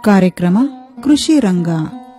ಕಾರ್ಯಕ್ರಮ ಕೃಷಿ ರಂಗ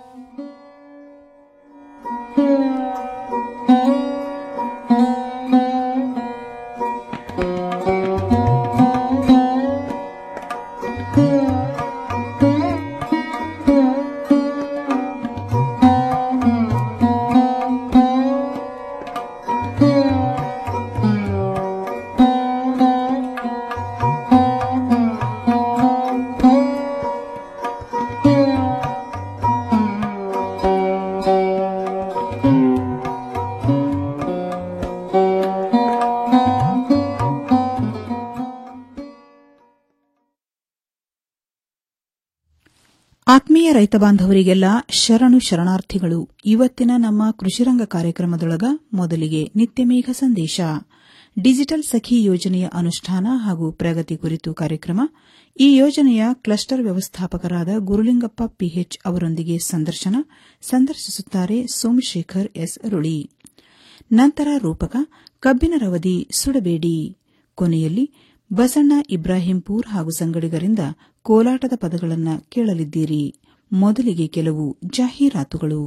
ಆತ್ಮೀಯ ರೈತ ಬಾಂಧವರಿಗೆಲ್ಲ ಶರಣು ಶರಣಾರ್ಥಿಗಳು ಇವತ್ತಿನ ನಮ್ಮ ಕೃಷಿರಂಗ ಕಾರ್ಯಕ್ರಮದೊಳಗ ಮೊದಲಿಗೆ ನಿತ್ಯಮೇಘ ಸಂದೇಶ ಡಿಜಿಟಲ್ ಸಖಿ ಯೋಜನೆಯ ಅನುಷ್ಠಾನ ಹಾಗೂ ಪ್ರಗತಿ ಕುರಿತು ಕಾರ್ಯಕ್ರಮ ಈ ಯೋಜನೆಯ ಕ್ಲಸ್ಟರ್ ವ್ಯವಸ್ಥಾಪಕರಾದ ಗುರುಲಿಂಗಪ್ಪ ಪಿಎಚ್ ಅವರೊಂದಿಗೆ ಸಂದರ್ಶನ ಸಂದರ್ಶಿಸುತ್ತಾರೆ ಸೋಮಶೇಖರ್ ಎಸ್ ರುಳಿ ನಂತರ ರೂಪಕ ಕಬ್ಬಿನ ರವದಿ ಸುಡಬೇಡಿ ಕೊನೆಯಲ್ಲಿ ಬಸಣ್ಣ ಇಬ್ರಾಹಿಂಪೂರ್ ಹಾಗೂ ಸಂಗಡಿಗರಿಂದ ಕೋಲಾಟದ ಪದಗಳನ್ನು ಕೇಳಲಿದ್ದೀರಿ ಮೊದಲಿಗೆ ಕೆಲವು ಜಾಹೀರಾತುಗಳು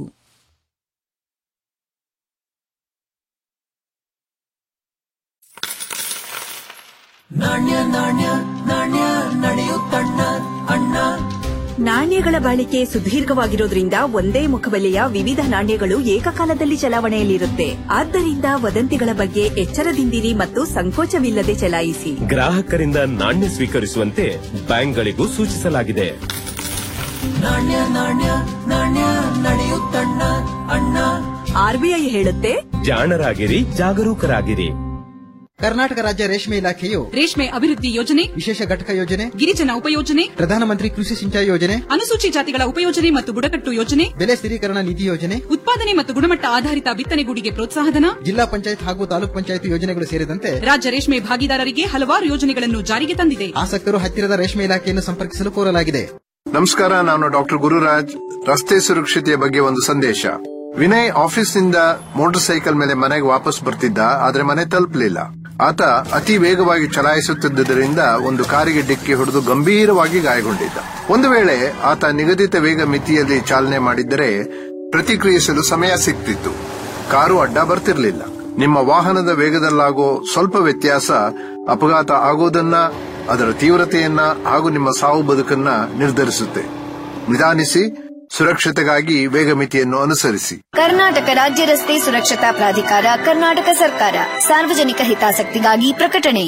ನಾಣ್ಯ ನಾಣ್ಯ ನಾಣ್ಯ ನಡೆಯುತ್ತಣ್ಣ ಅಣ್ಣ ನಾಣ್ಯಗಳ ಬಾಳಿಕೆ ಸುದೀರ್ಘವಾಗಿರೋದ್ರಿಂದ ಒಂದೇ ಮುಖಬೆಲೆಯ ವಿವಿಧ ನಾಣ್ಯಗಳು ಏಕಕಾಲದಲ್ಲಿ ಚಲಾವಣೆಯಲ್ಲಿರುತ್ತೆ ಆದ್ದರಿಂದ ವದಂತಿಗಳ ಬಗ್ಗೆ ಎಚ್ಚರದಿಂದಿರಿ ಮತ್ತು ಸಂಕೋಚವಿಲ್ಲದೆ ಚಲಾಯಿಸಿ ಗ್ರಾಹಕರಿಂದ ನಾಣ್ಯ ಸ್ವೀಕರಿಸುವಂತೆ ಬ್ಯಾಂಕ್ಗಳಿಗೂ ಸೂಚಿಸಲಾಗಿದೆ ನಾಣ್ಯ ನಾಣ್ಯ ನಾಣ್ಯ ನಡೆಯುತ್ತಣ್ಣ ಅಣ್ಣ ಆರ್ಬಿಐ ಹೇಳುತ್ತೆ ಜಾಣರಾಗಿರಿ ಜಾಗರೂಕರಾಗಿರಿ ಕರ್ನಾಟಕ ರಾಜ್ಯ ರೇಷ್ಮೆ ಇಲಾಖೆಯು ರೇಷ್ಮೆ ಅಭಿವೃದ್ಧಿ ಯೋಜನೆ ವಿಶೇಷ ಘಟಕ ಯೋಜನೆ ಗಿರಿಜನ ಉಪಯೋಜನೆ ಪ್ರಧಾನಮಂತ್ರಿ ಕೃಷಿ ಸಿಂಚಾಯಿ ಯೋಜನೆ ಅನುಸೂಚಿ ಜಾತಿಗಳ ಉಪಯೋಜನೆ ಮತ್ತು ಬುಡಕಟ್ಟು ಯೋಜನೆ ಬೆಲೆ ಸ್ಥಿರೀಕರಣ ನಿಧಿ ಯೋಜನೆ ಉತ್ಪಾದನೆ ಮತ್ತು ಗುಣಮಟ್ಟ ಆಧಾರಿತ ಬಿತ್ತನೆಗೂಡಿಗೆ ಪ್ರೋತ್ಸಾಹಧನ ಜಿಲ್ಲಾ ಪಂಚಾಯತ್ ಹಾಗೂ ತಾಲೂಕ್ ಪಂಚಾಯತ್ ಯೋಜನೆಗಳು ಸೇರಿದಂತೆ ರಾಜ್ಯ ರೇಷ್ಮೆ ಭಾಗಿದಾರರಿಗೆ ಹಲವಾರು ಯೋಜನೆಗಳನ್ನು ಜಾರಿಗೆ ತಂದಿದೆ ಆಸಕ್ತರು ಹತ್ತಿರದ ರೇಷ್ಮೆ ಇಲಾಖೆಯನ್ನು ಸಂಪರ್ಕಿಸಲು ಕೋರಲಾಗಿದೆ ನಮಸ್ಕಾರ ನಾನು ಡಾಕ್ಟರ್ ಗುರುರಾಜ್ ರಸ್ತೆ ಸುರಕ್ಷತೆಯ ಬಗ್ಗೆ ಒಂದು ಸಂದೇಶ ವಿನಯ್ ಆಫೀಸ್ನಿಂದ ಮೋಟಾರ್ ಸೈಕಲ್ ಮೇಲೆ ಮನೆಗೆ ವಾಪಸ್ ಬರ್ತಿದ್ದ ಆದ್ರೆ ಮನೆ ತಲುಪಲಿಲ್ಲ ಆತ ಅತಿ ವೇಗವಾಗಿ ಚಲಾಯಿಸುತ್ತಿದ್ದರಿಂದ ಒಂದು ಕಾರಿಗೆ ಡಿಕ್ಕಿ ಹೊಡೆದು ಗಂಭೀರವಾಗಿ ಗಾಯಗೊಂಡಿದ್ದ ಒಂದು ವೇಳೆ ಆತ ನಿಗದಿತ ವೇಗ ಮಿತಿಯಲ್ಲಿ ಚಾಲನೆ ಮಾಡಿದ್ದರೆ ಪ್ರತಿಕ್ರಿಯಿಸಲು ಸಮಯ ಸಿಗ್ತಿತ್ತು ಕಾರು ಅಡ್ಡ ಬರ್ತಿರ್ಲಿಲ್ಲ ನಿಮ್ಮ ವಾಹನದ ವೇಗದಲ್ಲಾಗೋ ಸ್ವಲ್ಪ ವ್ಯತ್ಯಾಸ ಅಪಘಾತ ಆಗೋದನ್ನ ಅದರ ತೀವ್ರತೆಯನ್ನ ಹಾಗೂ ನಿಮ್ಮ ಸಾವು ಬದುಕನ್ನ ನಿರ್ಧರಿಸುತ್ತೆ ನಿಧಾನಿಸಿ ಸುರಕ್ಷತೆಗಾಗಿ ವೇಗ ಮಿತಿಯನ್ನು ಅನುಸರಿಸಿ ಕರ್ನಾಟಕ ರಾಜ್ಯ ರಸ್ತೆ ಸುರಕ್ಷತಾ ಪ್ರಾಧಿಕಾರ ಕರ್ನಾಟಕ ಸರ್ಕಾರ ಸಾರ್ವಜನಿಕ ಹಿತಾಸಕ್ತಿಗಾಗಿ ಪ್ರಕಟಣೆ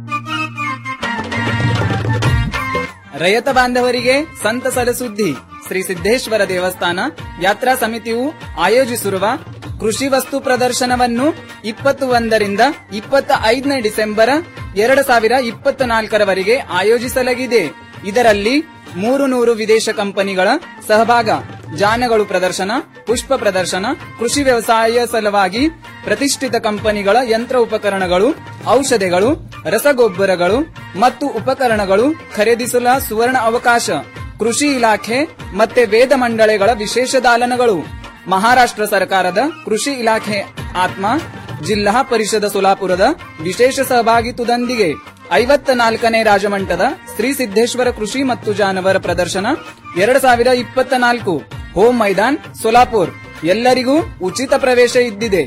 ರೈತ ಬಾಂಧವರಿಗೆ ಸಂತಸದ ಸುದ್ದಿ ಶ್ರೀ ಸಿದ್ದೇಶ್ವರ ದೇವಸ್ಥಾನ ಯಾತ್ರಾ ಸಮಿತಿಯು ಆಯೋಜಿಸಿರುವ ಕೃಷಿ ವಸ್ತು ಪ್ರದರ್ಶನವನ್ನು ಇಪ್ಪತ್ತು ಒಂದರಿಂದ ಇಪ್ಪತ್ತ ಐದನೇ ಡಿಸೆಂಬರ್ ಎರಡು ಸಾವಿರ ಇಪ್ಪತ್ತ ನಾಲ್ಕರವರೆಗೆ ಆಯೋಜಿಸಲಾಗಿದೆ ಇದರಲ್ಲಿ ಮೂರು ನೂರು ವಿದೇಶ ಕಂಪನಿಗಳ ಸಹಭಾಗ ಜಾನಗಳು ಪ್ರದರ್ಶನ ಪುಷ್ಪ ಪ್ರದರ್ಶನ ಕೃಷಿ ವ್ಯವಸಾಯ ಸಲುವಾಗಿ ಪ್ರತಿಷ್ಠಿತ ಕಂಪನಿಗಳ ಯಂತ್ರ ಉಪಕರಣಗಳು ಔಷಧಿಗಳು ರಸಗೊಬ್ಬರಗಳು ಮತ್ತು ಉಪಕರಣಗಳು ಖರೀದಿಸಲು ಸುವರ್ಣ ಅವಕಾಶ ಕೃಷಿ ಇಲಾಖೆ ಮತ್ತೆ ವೇದ ಮಂಡಳಿಗಳ ವಿಶೇಷ ದಾಲನಗಳು ಮಹಾರಾಷ್ಟ್ರ ಸರ್ಕಾರದ ಕೃಷಿ ಇಲಾಖೆ ಆತ್ಮ ಜಿಲ್ಲಾ ಪರಿಷದ ಸೋಲಾಪುರದ ವಿಶೇಷ ಸಹಭಾಗಿತ್ವದೊಂದಿಗೆ ಐವತ್ತ ನಾಲ್ಕನೇ ರಾಜಮಂಟದ ಶ್ರೀ ಸಿದ್ದೇಶ್ವರ ಕೃಷಿ ಮತ್ತು ಜಾನವರ ಪ್ರದರ್ಶನ ಎರಡು ಸಾವಿರ ಇಪ್ಪತ್ತ ನಾಲ್ಕು ಹೋಮ್ ಮೈದಾನ್ ಸೋಲಾಪುರ್ ಎಲ್ಲರಿಗೂ ಉಚಿತ ಪ್ರವೇಶ ಇದ್ದಿದೆ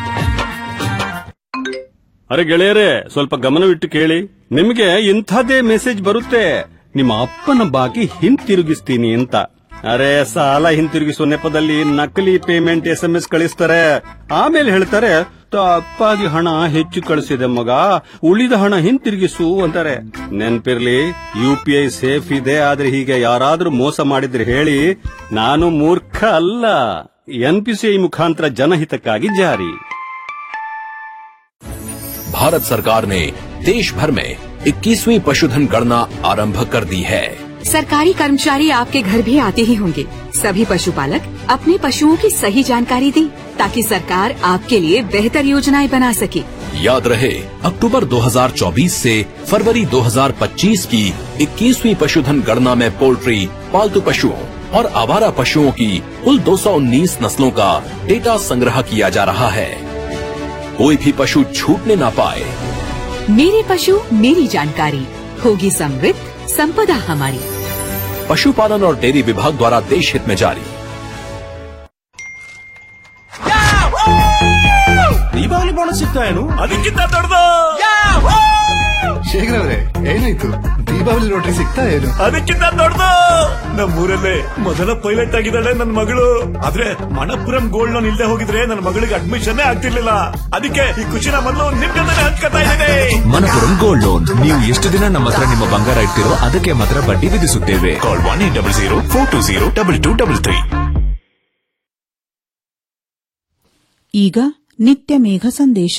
ಅರೆ ಗೆಳೆಯರೇ ಸ್ವಲ್ಪ ಗಮನವಿಟ್ಟು ಕೇಳಿ ನಿಮಗೆ ಇಂಥದೇ ಮೆಸೇಜ್ ಬರುತ್ತೆ ನಿಮ್ಮ ಅಪ್ಪನ ಬಾಕಿ ಹಿಂತಿರುಗಿಸ್ತೀನಿ ಅಂತ ಅರೆ ಸಾಲ ಹಿಂತಿರುಗಿಸುವ ನೆಪದಲ್ಲಿ ನಕಲಿ ಪೇಮೆಂಟ್ ಎಸ್ ಎಂ ಎಸ್ ಕಳಿಸ್ತಾರೆ ಆಮೇಲೆ ಹೇಳ್ತಾರೆ ತಪ್ಪಾಗಿ ಹಣ ಹೆಚ್ಚು ಕಳಿಸಿದೆ ಮಗ ಉಳಿದ ಹಣ ಹಿಂತಿರುಗಿಸು ಅಂತಾರೆ ನೆನ್ಪಿರ್ಲಿ ಯು ಪಿ ಐ ಸೇಫ್ ಇದೆ ಆದ್ರೆ ಹೀಗೆ ಯಾರಾದ್ರೂ ಮೋಸ ಮಾಡಿದ್ರೆ ಹೇಳಿ ನಾನು ಮೂರ್ಖ ಅಲ್ಲ ಎನ್ ಪಿ ಸಿ ಐ ಮುಖಾಂತರ ಜನಹಿತಕ್ಕಾಗಿ ಜಾರಿ भारत सरकार ने देश भर में 21वीं पशुधन गणना आरंभ कर दी है सरकारी कर्मचारी आपके घर भी आते ही होंगे सभी पशुपालक अपने पशुओं की सही जानकारी दें ताकि सरकार आपके लिए बेहतर योजनाएं बना सके याद रहे अक्टूबर 2024 से फरवरी 2025 की 21वीं पशुधन गणना में पोल्ट्री पालतू पशुओं और आवारा पशुओं की कुल 219 नस्लों का डेटा संग्रह किया जा रहा है कोई भी पशु छूटने ना पाए मेरे पशु मेरी जानकारी होगी समृद्ध संपदा हमारी पशुपालन और डेयरी विभाग द्वारा देश हित में जारी ದೀಪಾವಳಿ ಬೋನಸ್ ಸಿಗ್ತಾ ಏನು ಅದಕ್ಕಿಂತ ದೊಡ್ಡದು ಶೇಖರ್ ಅವರೇ ಏನಾಯ್ತು ದೀಪಾವಳಿ ಲಾಟ್ರಿ ಸಿಗ್ತಾ ಏನು ಅದಕ್ಕಿಂತ ದೊಡ್ಡದು ನಮ್ಮೂರಲ್ಲೇ ಮೊದಲ ಪೈಲಟ್ ಆಗಿದ್ದಾಳೆ ನನ್ನ ಮಗಳು ಆದ್ರೆ ಮಣಪುರಂ ಗೋಲ್ಡ್ ಲೋನ್ ಇಲ್ಲದೆ ಹೋಗಿದ್ರೆ ನನ್ನ ಮಗಳಿಗೆ ಅಡ್ಮಿಷನ್ ಆಗ್ತಿರ್ಲಿಲ್ಲ ಅದಕ್ಕೆ ಈ ಖುಷಿನ ಮೊದಲು ನಿಮ್ ಜೊತೆ ಹಂಚ್ಕೊತಾ ಇದ್ದೇನೆ ಮನಪುರಂ ಗೋಲ್ಡ್ ಲೋನ್ ನೀವು ಎಷ್ಟು ದಿನ ನಮ್ಮ ಹತ್ರ ನಿಮ್ಮ ಬಂಗಾರ ಇಡ್ತೀರೋ ಅದಕ್ಕೆ ಮಾತ್ರ ಬಡ್ಡಿ ವಿಧಿಸುತ್ತೇವೆ call one eight double zero four two zero double two double three ಈಗ ನಿತ್ಯ ಮೇಘ ಸಂದೇಶ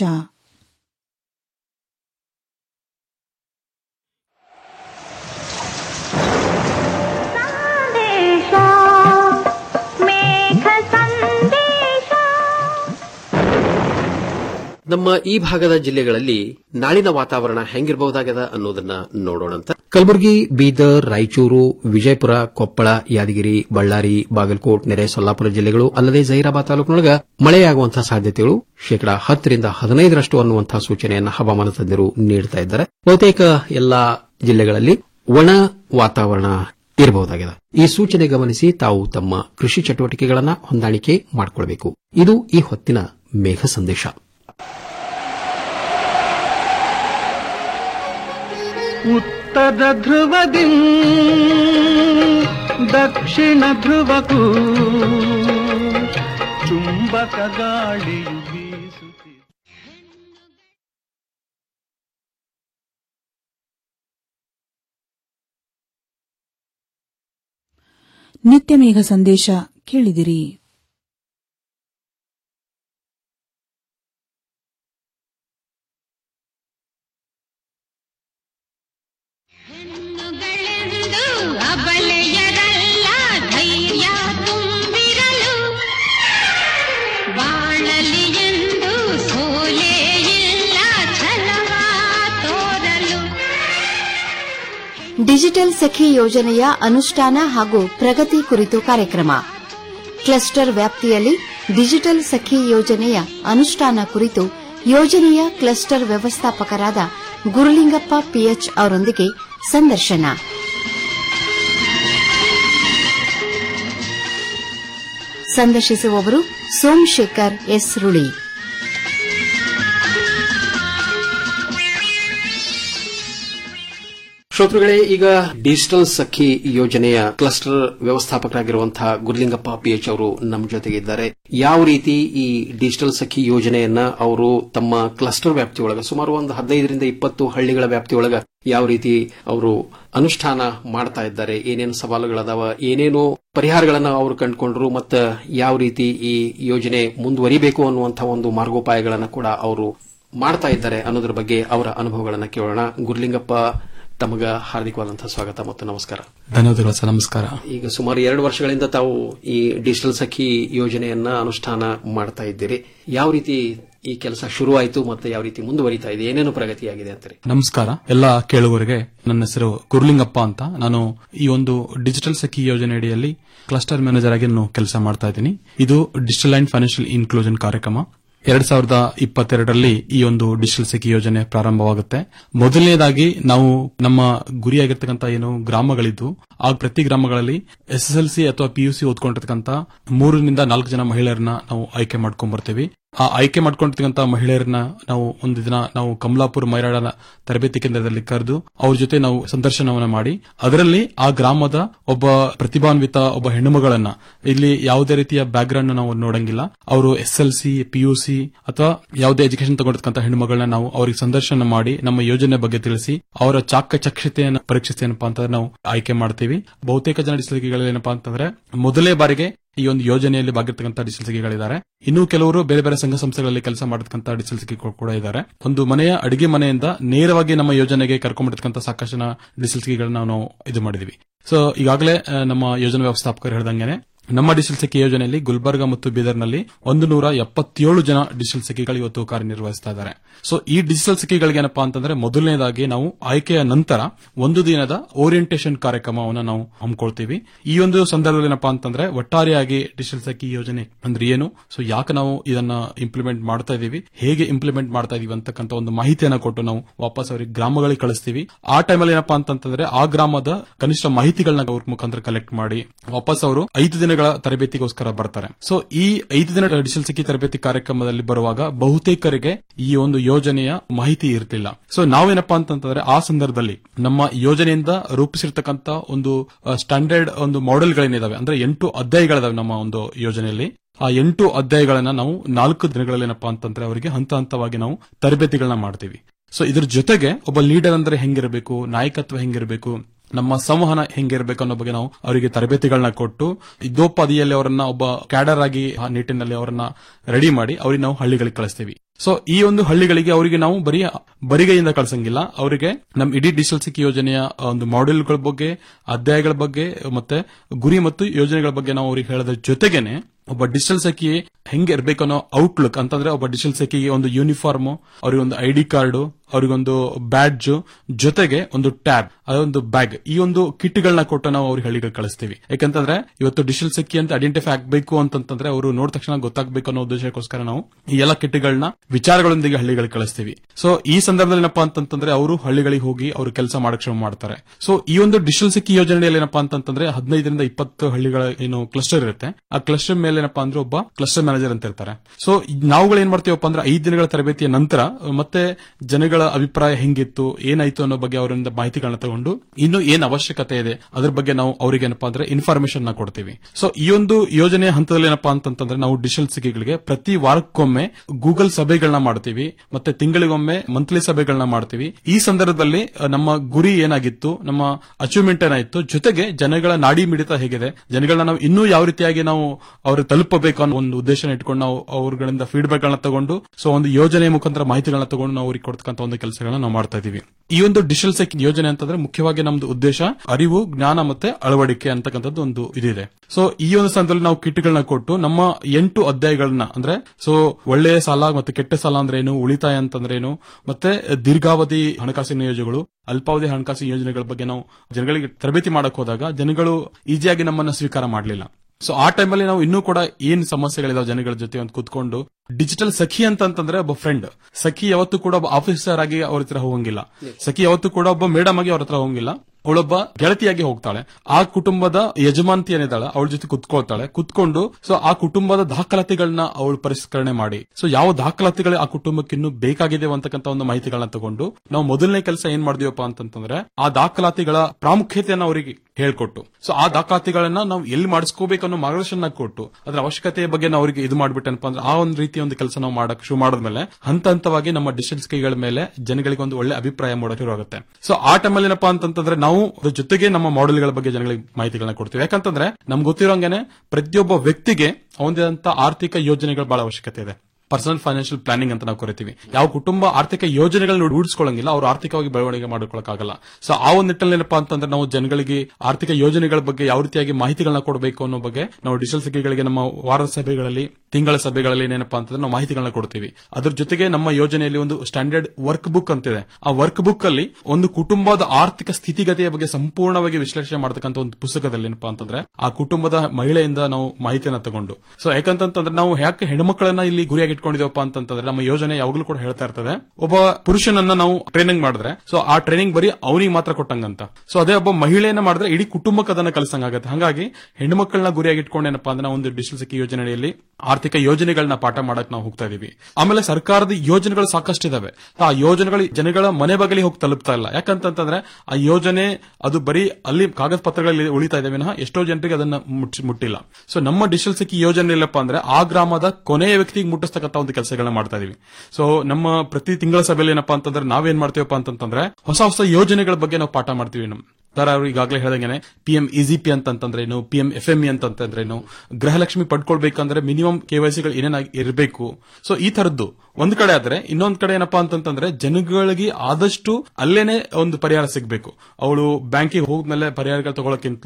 ನಮ್ಮ ಈ ಭಾಗದ ಜಿಲ್ಲೆಗಳಲ್ಲಿ ನಾಳಿನ ವಾತಾವರಣ ಹೆಂಗಿರಬಹುದಾಗದ ಅನ್ನೋದನ್ನ ನೋಡೋಣಂತ ಕಲಬುರಗಿ ಬೀದರ್ ರಾಯಚೂರು ವಿಜಯಪುರ ಕೊಪ್ಪಳ ಯಾದಗಿರಿ ಬಳ್ಳಾರಿ ಬಾಗಲಕೋಟ್ ನೆರೆ ಸೊಲ್ಲಾಪುರ ಜಿಲ್ಲೆಗಳು ಅಲ್ಲದೆ ಜೈರಾಬಾದ್ ತಾಲೂಕಿನೊಳಗ ಮಳೆಯಾಗುವಂತಹ ಸಾಧ್ಯತೆಗಳು ಶೇಕಡಾ ಹತ್ತರಿಂದ ಹದಿನೈದರಷ್ಟು ಅನ್ನುವಂತಹ ಸೂಚನೆಯನ್ನು ಹವಾಮಾನ ತಜ್ಞರು ನೀಡುತ್ತಾ ಇದ್ದಾರೆ ಬಹುತೇಕ ಎಲ್ಲಾ ಜಿಲ್ಲೆಗಳಲ್ಲಿ ಒಣ ವಾತಾವರಣ ಇರಬಹುದಾಗಿದೆ ಈ ಸೂಚನೆ ಗಮನಿಸಿ ತಾವು ತಮ್ಮ ಕೃಷಿ ಚಟುವಟಿಕೆಗಳನ್ನ ಹೊಂದಾಣಿಕೆ ಮಾಡಿಕೊಳ್ಳಬೇಕು ಇದು ಈ ಹೊತ್ತಿನ ಮೇಘ ಸಂದೇಶ ಉತ್ತರ ಧ್ರುವದಿ ದಕ್ಷಿಣ ಧ್ರುವಕ್ಕೂ ಚುಂಬಕ ಗಾಳಿಯು ಬೀಸುತ್ತಿದೆ ನಿತ್ಯ ಮೇಘ ಸಂದೇಶ ಕೇಳಿದಿರಿ ಅಬಲೆಯರಲ್ಲ ಧೈರ್ಯ ತುಂಬಿರಲು ಬಾಳಲಿ ಎಂದು ಸೋಲೆ ಇಲ್ಲ ಛಲವ ತೋರಲು ಡಿಜಿಟಲ್ ಸಖಿ ಯೋಜನೆಯ ಅನುಷ್ಠಾನ ಹಾಗೂ ಪ್ರಗತಿ ಕುರಿತು ಕಾರ್ಯಕ್ರಮ ಕ್ಲಸ್ಟರ್ ವ್ಯಾಪ್ತಿಯಲ್ಲಿ ಡಿಜಿಟಲ್ ಸಖಿ ಯೋಜನೆಯ ಅನುಷ್ಠಾನ ಕುರಿತು ಯೋಜನೆಯ ಕ್ಲಸ್ಟರ್ ವ್ಯವಸ್ಥಾಪಕರಾದ ಗುರುಲಿಂಗಪ್ಪ ಪಿಎಚ್ ಅವರೊಂದಿಗೆ ಸಂದರ್ಶನ ಸಂದರ್ಶಿಸುವವರು ಸೋಮಶೇಖರ್ ಎಸ್ ರುಳಿ ಶ್ರೋತೃಗಳೇ ಈಗ ಡಿಜಿಟಲ್ ಸಖಿ ಯೋಜನೆಯ ಕ್ಲಸ್ಟರ್ ವ್ಯವಸ್ಥಾಪಕರಾಗಿರುವಂತಹ ಗುರುಲಿಂಗಪ್ಪ ಪಿಎಚ್ ಅವರು ನಮ್ಮ ಜೊತೆಗೆ ಇದ್ದಾರೆ ಯಾವ ರೀತಿ ಈ ಡಿಜಿಟಲ್ ಸಖಿ ಯೋಜನೆಯನ್ನ ಅವರು ತಮ್ಮ ಕ್ಲಸ್ಟರ್ ವ್ಯಾಪ್ತಿಯೊಳಗ ಸುಮಾರು ಒಂದು ಹದಿನೈದರಿಂದ ಇಪ್ಪತ್ತು ಹಳ್ಳಿಗಳ ವ್ಯಾಪ್ತಿಯೊಳಗ ಯಾವ ರೀತಿ ಅವರು ಅನುಷ್ಠಾನ ಮಾಡ್ತಾ ಇದ್ದಾರೆ ಏನೇನು ಸವಾಲುಗಳದಾವ ಏನೇನು ಪರಿಹಾರಗಳನ್ನ ಅವರು ಕಂಡುಕೊಂಡ್ರು ಮತ್ತು ಯಾವ ರೀತಿ ಈ ಯೋಜನೆ ಮುಂದುವರಿಬೇಕು ಅನ್ನುವಂತಹ ಒಂದು ಮಾರ್ಗೋಪಾಯಗಳನ್ನ ಕೂಡ ಅವರು ಮಾಡ್ತಾ ಇದ್ದಾರೆ ಅನ್ನೋದ್ರ ಬಗ್ಗೆ ಅವರ ಅನುಭವಗಳನ್ನ ಕೇಳೋಣ ಗುರುಲಿಂಗಪ್ಪ ತಮಗ ಹಾರ್ದಿಕವಾದಂತಹ ಸ್ವಾಗತ ಮತ್ತು ನಮಸ್ಕಾರ ಧನ್ಯವಾದಗಳು ಸರ್ ನಮಸ್ಕಾರ ಈಗ ಸುಮಾರು ಎರಡು ವರ್ಷಗಳಿಂದ ತಾವು ಈ ಡಿಜಿಟಲ್ ಸಖಿ ಯೋಜನೆಯನ್ನ ಅನುಷ್ಠಾನ ಮಾಡ್ತಾ ಇದ್ದೀರಿ ಯಾವ ರೀತಿ ಈ ಕೆಲಸ ಶುರುವಾಯಿತು ಮತ್ತೆ ಯಾವ ರೀತಿ ಮುಂದುವರಿತಾ ಇದೆ ಏನೇನು ಪ್ರಗತಿಯಾಗಿದೆ ಅಂತಾರೆ ನಮಸ್ಕಾರ ಎಲ್ಲ ಕೇಳುಗರಿಗೆ ನನ್ನ ಹೆಸರು ಗುರುಲಿಂಗಪ್ಪ ಅಂತ ನಾನು ಈ ಒಂದು ಡಿಜಿಟಲ್ ಸಖಿ ಯೋಜನೆ ಅಡಿಯಲ್ಲಿ ಕ್ಲಸ್ಟರ್ ಮ್ಯಾನೇಜರ್ ಆಗಿ ನಾನು ಕೆಲಸ ಮಾಡ್ತಾ ಇದ್ದೀನಿ ಇದು ಡಿಜಿಟಲ್ ಅಂಡ್ ಫೈನಾನ್ಷಿಯಲ್ ಇನ್ಕ್ಲೂಷನ್ ಕಾರ್ಯಕ್ರಮ ಎರಡ್ ಸಾವಿರದ ಇಪ್ಪತ್ತೆರಡರಲ್ಲಿ ಈ ಒಂದು ಡಿಜಿಟಲ್ ಸಖಿ ಯೋಜನೆ ಪ್ರಾರಂಭವಾಗುತ್ತೆ ಮೊದಲನೇದಾಗಿ ನಾವು ನಮ್ಮ ಗುರಿಯಾಗಿರ್ತಕ್ಕಂಥ ಏನು ಗ್ರಾಮಗಳಿದ್ದು ಆ ಪ್ರತಿ ಗ್ರಾಮಗಳಲ್ಲಿ ಎಸ್ ಎಸ್ ಎಲ್ ಸಿ ಅಥವಾ ಪಿಯುಸಿ ಓದ್ಕೊಂಡಿರ್ತಕ್ಕಂಥ ಮೂರರಿಂದ ನಾಲ್ಕು ಜನ ಮಹಿಳೆಯರನ್ನ ನಾವು ಆಯ್ಕೆ ಮಾಡ್ಕೊಂಡ್ ಬರ್ತೀವಿ ಆ ಆಯ್ಕೆ ಮಾಡ್ಕೊಂಡಿರ್ತಕ್ಕಂಥ ಮಹಿಳೆಯರನ್ನ ನಾವು ಒಂದು ದಿನ ನಾವು ಕಮಲಾಪುರ ಮೈರಾಡ ತರಬೇತಿ ಕೇಂದ್ರದಲ್ಲಿ ಕರೆದು ಅವ್ರ ಜೊತೆ ನಾವು ಸಂದರ್ಶನವನ್ನ ಮಾಡಿ ಅದರಲ್ಲಿ ಆ ಗ್ರಾಮದ ಒಬ್ಬ ಪ್ರತಿಭಾನ್ವಿತ ಒಬ್ಬ ಹೆಣ್ಣುಮಗಳನ್ನ ಇಲ್ಲಿ ಯಾವುದೇ ರೀತಿಯ ಬ್ಯಾಕ್ ಗ್ರೌಂಡ್ ನಾವು ನೋಡಂಗಿಲ್ಲ ಅವರು ಎಸ್ ಎಲ್ ಸಿ ಪಿಯುಸಿ ಅಥವಾ ಯಾವುದೇ ಎಜುಕೇಶನ್ ತಗೊಂಡಿರ್ತಕ್ಕಂಥ ಹೆಣ್ಣುಮಗಳನ್ನ ನಾವು ಅವರಿಗೆ ಸಂದರ್ಶನ ಮಾಡಿ ನಮ್ಮ ಯೋಜನೆ ಬಗ್ಗೆ ತಿಳಿಸಿ ಅವರ ಚಾಕಚಕ್ಯತೆಯನ್ನು ಪರೀಕ್ಷಿಸಿ ಏನಪ್ಪಾ ಅಂತಂದ್ರೆ ನಾವು ಆಯ್ಕೆ ಮಾಡ್ತೀವಿ ಬಹುತೇಕ ಜನ ಡಿಸಲ್ಗಿಗಳು ಏನಪ್ಪಾ ಅಂತಂದ್ರೆ ಮೊದಲೇ ಬಾರಿಗೆ ಈ ಒಂದು ಯೋಜನೆಯಲ್ಲಿ ಭಾಗಿರ್ತಕ್ಕಂಥ ಡಿಸಲ್ ಸಿಗಿಗಳಿದ್ದಾರೆ ಇನ್ನು ಕೆಲವರು ಬೇರೆ ಬೇರೆ ಸಂಘ ಸಂಸ್ಥೆಗಳಲ್ಲಿ ಕೆಲಸ ಮಾಡತಕ್ಕಂಥ ಡಿಸಲ್ ಸಿಗಿಗಳು ಕೂಡ ಇದ್ದಾರೆ ಒಂದು ಮನೆಯ ಅಡಿಗೆ ಮನೆಯಿಂದ ನೇರವಾಗಿ ನಮ್ಮ ಯೋಜನೆಗೆ ಕರ್ಕೊಂಡ್ಬಿಡ್ತಕ್ಕಂಥ ಸಾಕಷ್ಟು ಜನ ಡಿಸಲ್ ಸಿಗಿಗಳನ್ನ ನಾವು ಇದು ಮಾಡಿದೀವಿ ಸೊ ಈಗಾಗಲೇ ಆ, ನಮ್ಮ ಯೋಜನಾ ವ್ಯವಸ್ಥಾಪಕರು ಹೇಳ್ದಂಗೆನೆ ನಮ್ಮ ಡಿಜಿಟಲ್ ಸಖಿ ಯೋಜನೆಯಲ್ಲಿ ಗುಲ್ಬರ್ಗ ಮತ್ತು ಬೀದರ್ನಲ್ಲಿ ಒಂದು ನೂರ ಎಪ್ಪತ್ತೇಳು ಜನ ಡಿಜಿಟಲ್ ಸಖಿಗಳು ಇವತ್ತು ಕಾರ್ಯನಿರ್ವಹಿಸ್ತಾ ಇದ್ದಾರೆ ಸೊ ಈ ಡಿಜಿಟಲ್ ಸಖಿಗಳಿಗೆ ಏನಪ್ಪಾ ಅಂತಂದ್ರೆ ಮೊದಲನೇದಾಗಿ ನಾವು ಆಯ್ಕೆಯ ನಂತರ ಒಂದು ದಿನದ ಓರಿಯಂಟೇಷನ್ ಕಾರ್ಯಕ್ರಮವನ್ನು ನಾವು ಹಮ್ಮಿಕೊಳ್ತೀವಿ ಈ ಒಂದು ಸಂದರ್ಭದಲ್ಲಿ ಏನಪ್ಪಾ ಅಂತಂದ್ರೆ ಒಟ್ಟಾರೆಯಾಗಿ ಡಿಜಿಟಲ್ ಸಖಿ ಯೋಜನೆ ಅಂದ್ರೆ ಏನು ಸೊ ಯಾಕೆ ನಾವು ಇದನ್ನ ಇಂಪ್ಲಿಮೆಂಟ್ ಮಾಡ್ತಾ ಇದೀವಿ ಹೇಗೆ ಇಂಪ್ಲಿಮೆಂಟ್ ಮಾಡ್ತಾ ಇದೀವಿ ಅಂತಕ್ಕಂಥ ಒಂದು ಮಾಹಿತಿಯನ್ನ ಕೊಟ್ಟು ನಾವು ವಾಪಸ್ ಅವರಿಗೆ ಗ್ರಾಮಗಳಿಗೆ ಕಳಿಸ್ತೀವಿ ಆ ಟೈಮಲ್ಲಿ ಏನಪ್ಪಾ ಅಂತಂತಂದ್ರೆ ಆ ಗ್ರಾಮದ ಕನಿಷ್ಠ ಮಾಹಿತಿಗಳನ್ನ ಅವ್ರ ಮುಖಾಂತರ ಕಲೆಕ್ಟ್ ಮಾಡಿ ವಾಪಸ್ ಅವರು ಐದು ದಿನಗಳ ತರಬೇತಿಗೋಸ್ಕರ ಬರ್ತಾರೆ ಸೊ ಈ ಐದು ದಿನ ಡಿಜಿಟಲ್ ಸಿಕ್ಕಿ ತರಬೇತಿ ಕಾರ್ಯಕ್ರಮದಲ್ಲಿ ಬರುವಾಗ ಬಹುತೇಕರಿಗೆ ಈ ಒಂದು ಯೋಜನೆಯ ಮಾಹಿತಿ ಇರ್ತಿಲ್ಲ ಸೊ ನಾವೇನಪ್ಪಾ ಅಂತಂತಂದ್ರೆ ಆ ಸಂದರ್ಭದಲ್ಲಿ ನಮ್ಮ ಯೋಜನೆಯಿಂದ ರೂಪಿಸಿರ್ತಕ್ಕಂತ ಒಂದು ಸ್ಟ್ಯಾಂಡರ್ಡ್ ಒಂದು ಮಾಡೆಲ್ಗಳೇನಿದಾವೆ ಅಂದ್ರೆ ಎಂಟು ಅಧ್ಯಾಯಗಳಿದಾವೆ ನಮ್ಮ ಒಂದು ಯೋಜನೆಯಲ್ಲಿ ಆ ಎಂಟು ಅಧ್ಯಾಯಗಳನ್ನ ನಾವು ನಾಲ್ಕು ದಿನಗಳಲ್ಲಿ ಏನಪ್ಪಾ ಅಂತಂದ್ರೆ ಅವರಿಗೆ ಹಂತ ಹಂತವಾಗಿ ನಾವು ತರಬೇತಿಗಳನ್ನ ಮಾಡ್ತೀವಿ ಸೊ ಇದ್ರ ಜೊತೆಗೆ ಒಬ್ಬ ಲೀಡರ್ ಅಂದ್ರೆ ಹೆಂಗಿರಬೇಕು ನಾಯಕತ್ವ ಹೆಂಗಿರಬೇಕು ನಮ್ಮ ಸಂವಹನ ಹೆಂಗಿರಬೇಕು ಅನ್ನೋ ಬಗ್ಗೆ ನಾವು ಅವರಿಗೆ ತರಬೇತಿಗಳನ್ನ ಕೊಟ್ಟು ಇದ್ದೋಪಾದಿಯಲ್ಲಿ ಅವರನ್ನ ಒಬ್ಬ ಕ್ಯಾಡರ್ ಆಗಿ ಆ ನಿಟ್ಟಿನಲ್ಲಿ ಅವರನ್ನ ರೆಡಿ ಮಾಡಿ ಅವ್ರಿಗೆ ನಾವು ಹಳ್ಳಿಗಳಿಗೆ ಕಳಿಸ್ತೀವಿ ಸೊ ಈ ಒಂದು ಹಳ್ಳಿಗಳಿಗೆ ಅವರಿಗೆ ನಾವು ಬರೀ ಬರಿಗೈಯಿಂದ ಕಳ್ಸಂಗಿಲ್ಲ ಅವರಿಗೆ ನಮ್ಮ ಇಡೀ ಡಿಜಿಟಲ್ ಸಿಕ್ಕಿ ಯೋಜನೆಯ ಒಂದು ಮಾಡೆಲ್ಗಳ ಬಗ್ಗೆ ಅಧ್ಯಾಯಗಳ ಬಗ್ಗೆ ಮತ್ತೆ ಗುರಿ ಮತ್ತು ಯೋಜನೆಗಳ ಬಗ್ಗೆ ನಾವು ಅವ್ರಿಗೆ ಹೇಳೋದ್ರ ಜೊತೆಗೇನೆ ಒಬ್ಬ ಡಿಜಿಟಲ್ ಸಖಿ ಹೆಂಗೆ ಇರ್ಬೇಕು ಅನ್ನೋ ಔಟ್ಲುಕ್ ಅಂತಂದ್ರೆ ಒಬ್ಬ ಡಿಜಿಟಲ್ ಸಖಿಗೆ ಒಂದು ಯೂನಿಫಾರ್ಮ್ ಅವ್ರಿಗೆ ಒಂದು ಐಡಿ ಕಾರ್ಡ್ ಅವ್ರಿಗೊಂದು ಬ್ಯಾಡ್ಜ್ ಜೊತೆಗೆ ಒಂದು ಟ್ಯಾಬ್ ಅದೊಂದು ಬ್ಯಾಗ್ ಈ ಒಂದು ಕಿಟ್ಗಳನ್ನ ಕೊಟ್ಟು ನಾವು ಅವ್ರಿಗೆ ಹಳ್ಳಿಗೆ ಕಳಿಸ್ತೀವಿ ಯಾಕಂತಂದ್ರೆ ಇವತ್ತು ಡಿಜಿಟಲ್ ಸಖಿ ಅಂತ ಐಡೆಂಟಿಫೈ ಆಗ್ಬೇಕು ಅಂತಂತಂದ್ರೆ ಅವರು ನೋಡಿದ ತಕ್ಷಣ ಗೊತ್ತಾಗಬೇಕು ಅನ್ನೋ ಉದ್ದೇಶಕ್ಕೋಸ್ಕರ ನಾವು ಈ ಎಲ್ಲ ಕಿಟ್ಗಳನ್ನ ವಿಚಾರಗಳೊಂದಿಗೆ ಹಳ್ಳಿಗಳಿಗೆ ಕಳಿಸ್ತೀವಿ ಸೊ ಈ ಸಂದರ್ಭದಲ್ಲಿ ಏನಪ್ಪಾ ಅಂತಂತಂದ್ರೆ ಅವರು ಹಳ್ಳಿಗಳಿಗೆ ಹೋಗಿ ಅವರು ಕೆಲಸ ಮಾಡಕ್ ಶುರು ಮಾಡ್ತಾರೆ ಸೊ ಈ ಒಂದು ಡಿಜಿಟಲ್ ಸಿಕ್ಕಿ ಯೋಜನೆಯಲ್ಲಿ ಏನಪ್ಪಾ ಅಂತಂತಂದ್ರೆ ಹದಿನೈದರಿಂದ ಇಪ್ಪತ್ತು ಹಳ್ಳಿಗಳ ಏನು ಕ್ಲಸ್ಟರ್ ಇರುತ್ತೆ ಆ ಕ್ಲಸ್ಟರ್ ಮೇಲೆ ಏನಪ್ಪಾ ಅಂದ್ರೆ ಒಬ್ಬ ಕ್ಲಸ್ಟರ್ ಮ್ಯಾನೇಜರ್ ಅಂತ ಇರ್ತಾರೆ ಸೊ ನಾವುಗಳು ಏನ್ ಮಾಡ್ತೀವಪ್ಪ ಅಂದ್ರೆ ಐದು ದಿನಗಳ ತರಬೇತಿಯ ನಂತರ ಮತ್ತೆ ಜನಗಳ ಅಭಿಪ್ರಾಯ ಹೆಂಗಿತ್ತು ಏನಾಯ್ತು ಅನ್ನೋ ಬಗ್ಗೆ ಅವರಿಂದ ಮಾಹಿತಿಗಳನ್ನ ತಗೊಂಡು ಇನ್ನು ಏನ್ ಅವಶ್ಯಕತೆ ಇದೆ ಅದ್ರ ಬಗ್ಗೆ ನಾವು ಅವರಿಗೆ ಏನಪ್ಪಾ ಅಂದ್ರೆ ಇನ್ಫಾರ್ಮೇಶನ್ ನ ಕೊಡ್ತೀವಿ ಸೊ ಈ ಒಂದು ಯೋಜನೆಯ ಹಂತದಲ್ಲಿ ಏನಪ್ಪಾ ಅಂತಂತಂದ್ರೆ ನಾವು ಡಿಜಿಟಲ್ ಸಿಕ್ಕಿಗಳಿಗೆ ಪ್ರತಿ ವಾರಕ್ಕೊಮ್ಮೆ ಗೂಗಲ್ ಸಭೆಗಳನ್ನ ಮಾಡ್ತೀವಿ ಮತ್ತೆ ತಿಂಗಳಿಗೊಮ್ಮೆ ಮಂತ್ಲಿ ಸಭೆಗಳನ್ನ ಮಾಡ್ತೀವಿ ಈ ಸಂದರ್ಭದಲ್ಲಿ ಅಹ್, ನಮ್ಮ ಗುರಿ ಏನಾಗಿತ್ತು ನಮ್ಮ ಅಚೀವ್ಮೆಂಟ್ ಏನಾಯ್ತು ಜೊತೆಗೆ ಜನಗಳ ನಾಡಿ ಮಿಡಿತ ಹೇಗಿದೆ ಜನಗಳನ್ನ ನಾವು ಇನ್ನೂ ಯಾವ ರೀತಿಯಾಗಿ ನಾವು ಅವ್ರಿಗೆ ತಲುಪಬೇಕು ಅನ್ನೋ ಒಂದು ಉದ್ದೇಶನ ಇಟ್ಕೊಂಡು ನಾವು ಅವ್ರಗಳಿಂದ ಫೀಡ್ಬ್ಯಾಕ್ ಗಳನ್ನ ತಗೊಂಡು ಸೊ ಒಂದು ಯೋಜನೆ ಮುಖಾಂತರ ಮಾಹಿತಿಗಳನ್ನ ತಗೊಂಡು ನಾವು ಅವ್ರಿಗೆ ಕೊಡ್ತಕ್ಕಂಥ ಒಂದು ಕೆಲಸಗಳನ್ನ ನಾವು ಮಾಡ್ತಾ ಇದೀವಿ ಈ ಒಂದು ಡಿಜಿಟಲ್ ಸೆಕ್ ಯೋಜನೆ ಅಂತಂದ್ರೆ ಮುಖ್ಯವಾಗಿ ನಮ್ದು ಉದ್ದೇಶ ಅರಿವು ಜ್ಞಾನ ಮತ್ತೆ ಅಳವಡಿಕೆ ಅಂತಕ್ಕಂಥದ್ದು ಒಂದು ಇದಿದೆ ಸೊ ಈ ಒಂದು ಸಂದರ್ಭದಲ್ಲಿ ನಾವು ಕಿಟ್ಗಳನ್ನ ಕೊಟ್ಟು ನಮ್ಮ ಎಂಟು ಅಧ್ಯಾಯಗಳನ್ನ ಅಂದ್ರೆ ಸೊ ಒಳ್ಳೆಯ ಸಾಲ ಮತ್ತೆ ಕೆಟ್ಟ ಸಾಲ ಅಂದ್ರೆ ಏನು ಉಳಿತಾಯ ಅಂತಂದ್ರೆ ಏನು ಮತ್ತೆ ದೀರ್ಘಾವಧಿ ಹಣಕಾಸಿನ ಯೋಜನೆಗಳು ಅಲ್ಪಾವಧಿ ಹಣಕಾಸಿನ ಯೋಜನೆಗಳ ಬಗ್ಗೆ ನಾವು ಜನಗಳಿಗೆ ತರಬೇತಿ ಮಾಡಕ್ ಹೋದಾಗ ಜನಗಳು ಈಸಿಯಾಗಿ ನಮ್ಮನ್ನ ಸ್ವೀಕಾರ ಮಾಡಲಿಲ್ಲ ಸೊ ಆ ಟೈಮಲ್ಲಿ ನಾವು ಇನ್ನೂ ಕೂಡ ಏನ್ ಸಮಸ್ಯೆಗಳಿದಾವೆ ಜನಗಳ ಜೊತೆ ಒಂದು ಕೂತ್ಕೊಂಡು ಡಿಜಿಟಲ್ ಸಖಿ ಅಂತಂತಂದ್ರೆ ಒಬ್ಬ ಫ್ರೆಂಡ್ ಸಖಿ ಯಾವತ್ತೂ ಕೂಡ ಒಬ್ಬ ಆಫೀಸರ್ ಆಗಿ ಅವ್ರ ಹತ್ರ ಹೋಗಂಗಿಲ್ಲ ಸಖಿ ಯಾವತ್ತೂ ಕೂಡ ಒಬ್ಬ ಮೇಡಮ್ ಆಗಿ ಅವ್ರ ಹತ್ರ ಹೋಗಂಗಿಲ್ಲ ಅವಳೊಬ್ಬ ಗೆಳತಿಯಾಗಿ ಹೋಗ್ತಾಳೆ ಆ ಕುಟುಂಬದ ಯಜಮಾಂತಿ ಏನಿದ್ದಾಳೆ ಅವಳ ಜೊತೆ ಕುತ್ಕೊಳ್ತಾಳೆ ಕುತ್ಕೊಂಡು ಸೊ ಆ ಕುಟುಂಬದ ದಾಖಲಾತಿಗಳನ್ನ ಅವಳು ಪರಿಷ್ಕರಣೆ ಮಾಡಿ ಸೊ ಯಾವ ದಾಖಲಾತಿಗಳು ಆ ಕುಟುಂಬಕ್ಕೆ ಇನ್ನೂ ಬೇಕಾಗಿದೆ ಅಂತಕ್ಕಂಥ ಒಂದು ಮಾಹಿತಿಗಳನ್ನ ತಗೊಂಡು ನಾವು ಮೊದಲನೇ ಕೆಲಸ ಏನ್ ಮಾಡಿದೀವಪ್ಪ ಅಂತಂತಂದ್ರೆ ಆ ದಾಖಲಾತಿಗಳ ಪ್ರಾಮುಖ್ಯತೆಯನ್ನ ಅವರಿಗೆ ಹೇಳ್ಕೊಟ್ಟು ಸೊ ಆ ದಾಖಲಾತಿಗಳನ್ನ ನಾವು ಎಲ್ಲಿ ಮಾಡಿಸ್ಕೋಬೇಕು ಅನ್ನೋ ಮಾರ್ಗದರ್ಶನ ಕೊಟ್ಟು ಅದ್ರ ಅವಶ್ಯಕತೆಯ ಬಗ್ಗೆ ನಾವು ಅವರಿಗೆ ಇದು ಮಾಡ್ಬಿಟ್ಟೇನಪ್ಪ ಅಂದ್ರೆ ಆ ಒಂದು ರೀತಿಯ ಒಂದು ಕೆಲಸ ನಾವು ಮಾಡಕ್ ಶುರು ಮಾಡಿದ್ಮೇಲೆ ಹಂತ ಹಂತವಾಗಿ ನಮ್ಮ ಡಿಜಿಟಲ್ ಸ್ಕೈಗಳ ಮೇಲೆ ಜನಗಳಿಗೆ ಒಂದು ಒಳ್ಳೆ ಅಭಿಪ್ರಾಯ ಮೂಡಕ್ಕೆ ಶುರು ಆಗುತ್ತೆ ಸೊ ಆ ಟೈಮಲ್ಲಿ ಏನಪ್ಪಾ ಅಂತಂತಂದ್ರೆ ನಾವು ಅದ್ರ ಜೊತೆಗೆ ನಮ್ಮ ಮಾಡೆಲ್ಗಳ ಬಗ್ಗೆ ಜನಗಳಿಗೆ ಮಾಹಿತಿಗಳನ್ನ ಕೊಡ್ತೀವಿ ಯಾಕಂತಂದ್ರೆ ನಮ್ಗೆ ಗೊತ್ತಿರೋಂಗೆನೆ ಪ್ರತಿಯೊಬ್ಬ ವ್ಯಕ್ತಿಗೆ ಅವನದಂತ ಆರ್ಥಿಕ ಯೋಜನೆಗಳು ಬಹಳ ಅವಶ್ಯಕತೆ ಇದೆ ಪರ್ಸನಲ್ ಫೈನಾನ್ಷಿಯಲ್ ಪ್ಲಾನಿಂಗ್ ಅಂತ ನಾವು ಕರಿತೀವಿ ಯಾವ ಕುಟುಂಬ ಆರ್ಥಿಕ ಯೋಜನೆಗಳನ್ನ ರೂಢಿಸ್ಕೊಳ್ಳಂಗಿಲ್ಲ ಅವ್ರು ಆರ್ಥಿಕವಾಗಿ ಬೆಳವಣಿಗೆ ಮಾಡ್ಕೊಳಕ್ಕಾಗಲ್ಲ ಸೊ ಆ ಒಂದು ನಿಟ್ಟಲ್ಲಿ ಏನಪ್ಪಾ ಅಂತಂದ್ರೆ ನಾವು ಜನಗಳಿಗೆ ಆರ್ಥಿಕ ಯೋಜನೆಗಳ ಬಗ್ಗೆ ಯಾವ ರೀತಿಯಾಗಿ ಮಾಹಿತಿಗಳನ್ನ ಕೊಡಬೇಕು ಅನ್ನೋ ಬಗ್ಗೆ ನಾವು ಡಿಜಿಟಲ್ ಸಖಿಗಳಿಗೆ ನಮ್ಮ ವಾರದ ಸಭೆಗಳಲ್ಲಿ ತಿಂಗಳ ಸಭೆಗಳಲ್ಲಿ ಏನಪ್ಪಾ ಅಂತಂದ್ರೆ ನಾವು ಮಾಹಿತಿಗಳನ್ನ ಕೊಡ್ತೀವಿ ಅದ್ರ ಜೊತೆಗೆ ನಮ್ಮ ಯೋಜನೆಯಲ್ಲಿ ಒಂದು ಸ್ಟ್ಯಾಂಡರ್ಡ್ ವರ್ಕ್ ಬುಕ್ ಅಂತಿದೆ ಆ ವರ್ಕ್ ಬುಕ್ ಅಲ್ಲಿ ಒಂದು ಕುಟುಂಬದ ಆರ್ಥಿಕ ಸ್ಥಿತಿಗತಿಯ ಬಗ್ಗೆ ಸಂಪೂರ್ಣವಾಗಿ ವಿಶ್ಲೇಷಣೆ ಮಾಡತಕ್ಕಂಥ ಒಂದು ಪುಸ್ತಕದಲ್ಲಿ ಏನಪ್ಪಾ ಅಂತಂದ್ರೆ ಆ ಕುಟುಂಬದ ಮಹಿಳೆಯಿಂದ ನಾವು ಮಾಹಿತಿಯನ್ನ ತಗೊಂಡು ಸೊ ಯಾಕಂತಂದ್ರೆ ನಾವು ಯಾಕೆ ಹೆಣ್ಮಕ್ಳನ್ನ ಇಲ್ಲಿ ಗುರಿಯಾಗಿ ಇಟ್ಕೊಂಡಿದೇವಪ್ಪ ಅಂತಂದ್ರೆ ನಮ್ಮ ಯೋಜನೆ ಯಾವಾಗಲೂ ಕೂಡ ಹೇಳ್ತಾ ಇರ್ತದೆ ಒಬ್ಬ ಪುರುಷನನ್ನ ನಾವು ಟ್ರೈನಿಂಗ್ ಮಾಡಿದ್ರೆ ಸೊ ಆ ಟ್ರೈನಿಂಗ್ ಬರೀ ಅವನಿಗೆ ಮಾತ್ರ ಕೊಟ್ಟಂಗಂತ ಸೊ ಅದೇ ಒಬ್ಬ ಮಹಿಳೆಯನ್ನ ಮಾಡಿದ್ರೆ ಇಡೀ ಕುಟುಂಬಕ್ಕೆ ಅದನ್ನ ಕಲಿಸಂಗಾಗತ್ತೆ ಹಾಗಾಗಿ ಹೆಣ್ಮಕ್ಳನ್ನ ಗುರಿಯಾಗಿ ಇಟ್ಕೊಂಡು ಏನಪ್ಪಾ ಅಂದ್ರೆ ನಾವು ಒಂದು ಡಿಜಿಟಲ್ ಸಿಕ್ಕಿ ಯೋಜನೆಯಲ್ಲಿ ಆರ್ಥಿಕ ಯೋಜನೆಗಳನ್ನ ಪಾಠ ಮಾಡಕ್ ನಾವು ಹೋಗ್ತಾ ಇದೀವಿ ಆಮೇಲೆ ಸರ್ಕಾರದ ಯೋಜನೆಗಳು ಸಾಕಷ್ಟು ಇದಾವೆ ಆ ಯೋಜನೆಗಳು ಜನಗಳ ಮನೆ ಬಗಲಿ ಹೋಗಿ ತಲುಪ್ತಾ ಇಲ್ಲ ಯಾಕಂತಂದ್ರೆ ಆ ಯೋಜನೆ ಅದು ಬರೀ ಅಲ್ಲಿ ಕಾಗದ ಪತ್ರಗಳಲ್ಲಿ ಉಳಿತಾ ಇದೆ ವಿನಃ ಎಷ್ಟೋ ಜನರಿಗೆ ಅದನ್ನ ಮುಟ್ಸಿ- ಮುಟ್ಟಿಲ್ಲ ಸೊ ನಮ್ಮ ಡಿಜಿಟಲ್ ಸಿಕ್ಕಿ ಯೋಜನೆ ಇಲ್ಲಪ್ಪ ಅಂದ್ರೆ ಆ ಗ್ರಾಮದ ಕೊನೆಯ ವ್ಯಕ್ತಿಗೆ ಮುಟ್ಟಿಸ್ತಕ್ಕಂಥ ಒಂದು ಕೆಲಸಗಳನ್ನ ಮಾಡ್ತಾ ಇದೀವಿ ಸೊ ನಮ್ಮ ಪ್ರತಿ ತಿಂಗಳ ಸಭೆಯಲ್ಲಿ ಏನಪ್ಪಾ ಅಂತಂದ್ರೆ ನಾವೇನ್ ಮಾಡ್ತೀವಪ್ಪ ಅಂತಂದ್ರೆ ಹೊಸ ಹೊಸ ಯೋಜನೆಗಳ ಬಗ್ಗೆ ನಾವು ಪಾಠ ಮಾಡ್ತೀವಿ ನಮ್ ತರ ಅವ್ರು ಈಗಾಗಲೇ ಹೇಳ್ದಂಗೆ ಪಿ ಎಂ ಇ ಪಿ ಅಂತಂದ್ರೆ ಏನು P M F M E ಅಂತಂದ್ರೆ ಏನು ಗೃಹಲಕ್ಷ್ಮಿ ಪಡ್ಕೊಳ್ಬೇಕಂದ್ರೆ ಮಿನಿಮಮ್ ಕೆವೈಸಿಗಳು ಏನೇನಾಗಿ ಇರಬೇಕು ಸೊ ಈ ತರದ್ದು ಒಂದ್ ಕಡೆ ಆದ್ರೆ ಇನ್ನೊಂದ್ ಕಡೆ ಏನಪ್ಪಾ ಅಂತಂತಂದ್ರೆ ಜನಗಳಿಗೆ ಆದಷ್ಟು ಅಲ್ಲೇನೆ ಒಂದು ಪರಿಹಾರ ಸಿಗ್ಬೇಕು ಅವಳು ಬ್ಯಾಂಕಿಗೆ ಹೋದ್ಮೇಲೆ ಪರಿಹಾರಗಳು ತಗೊಳಕ್ಕಿಂತಲೂ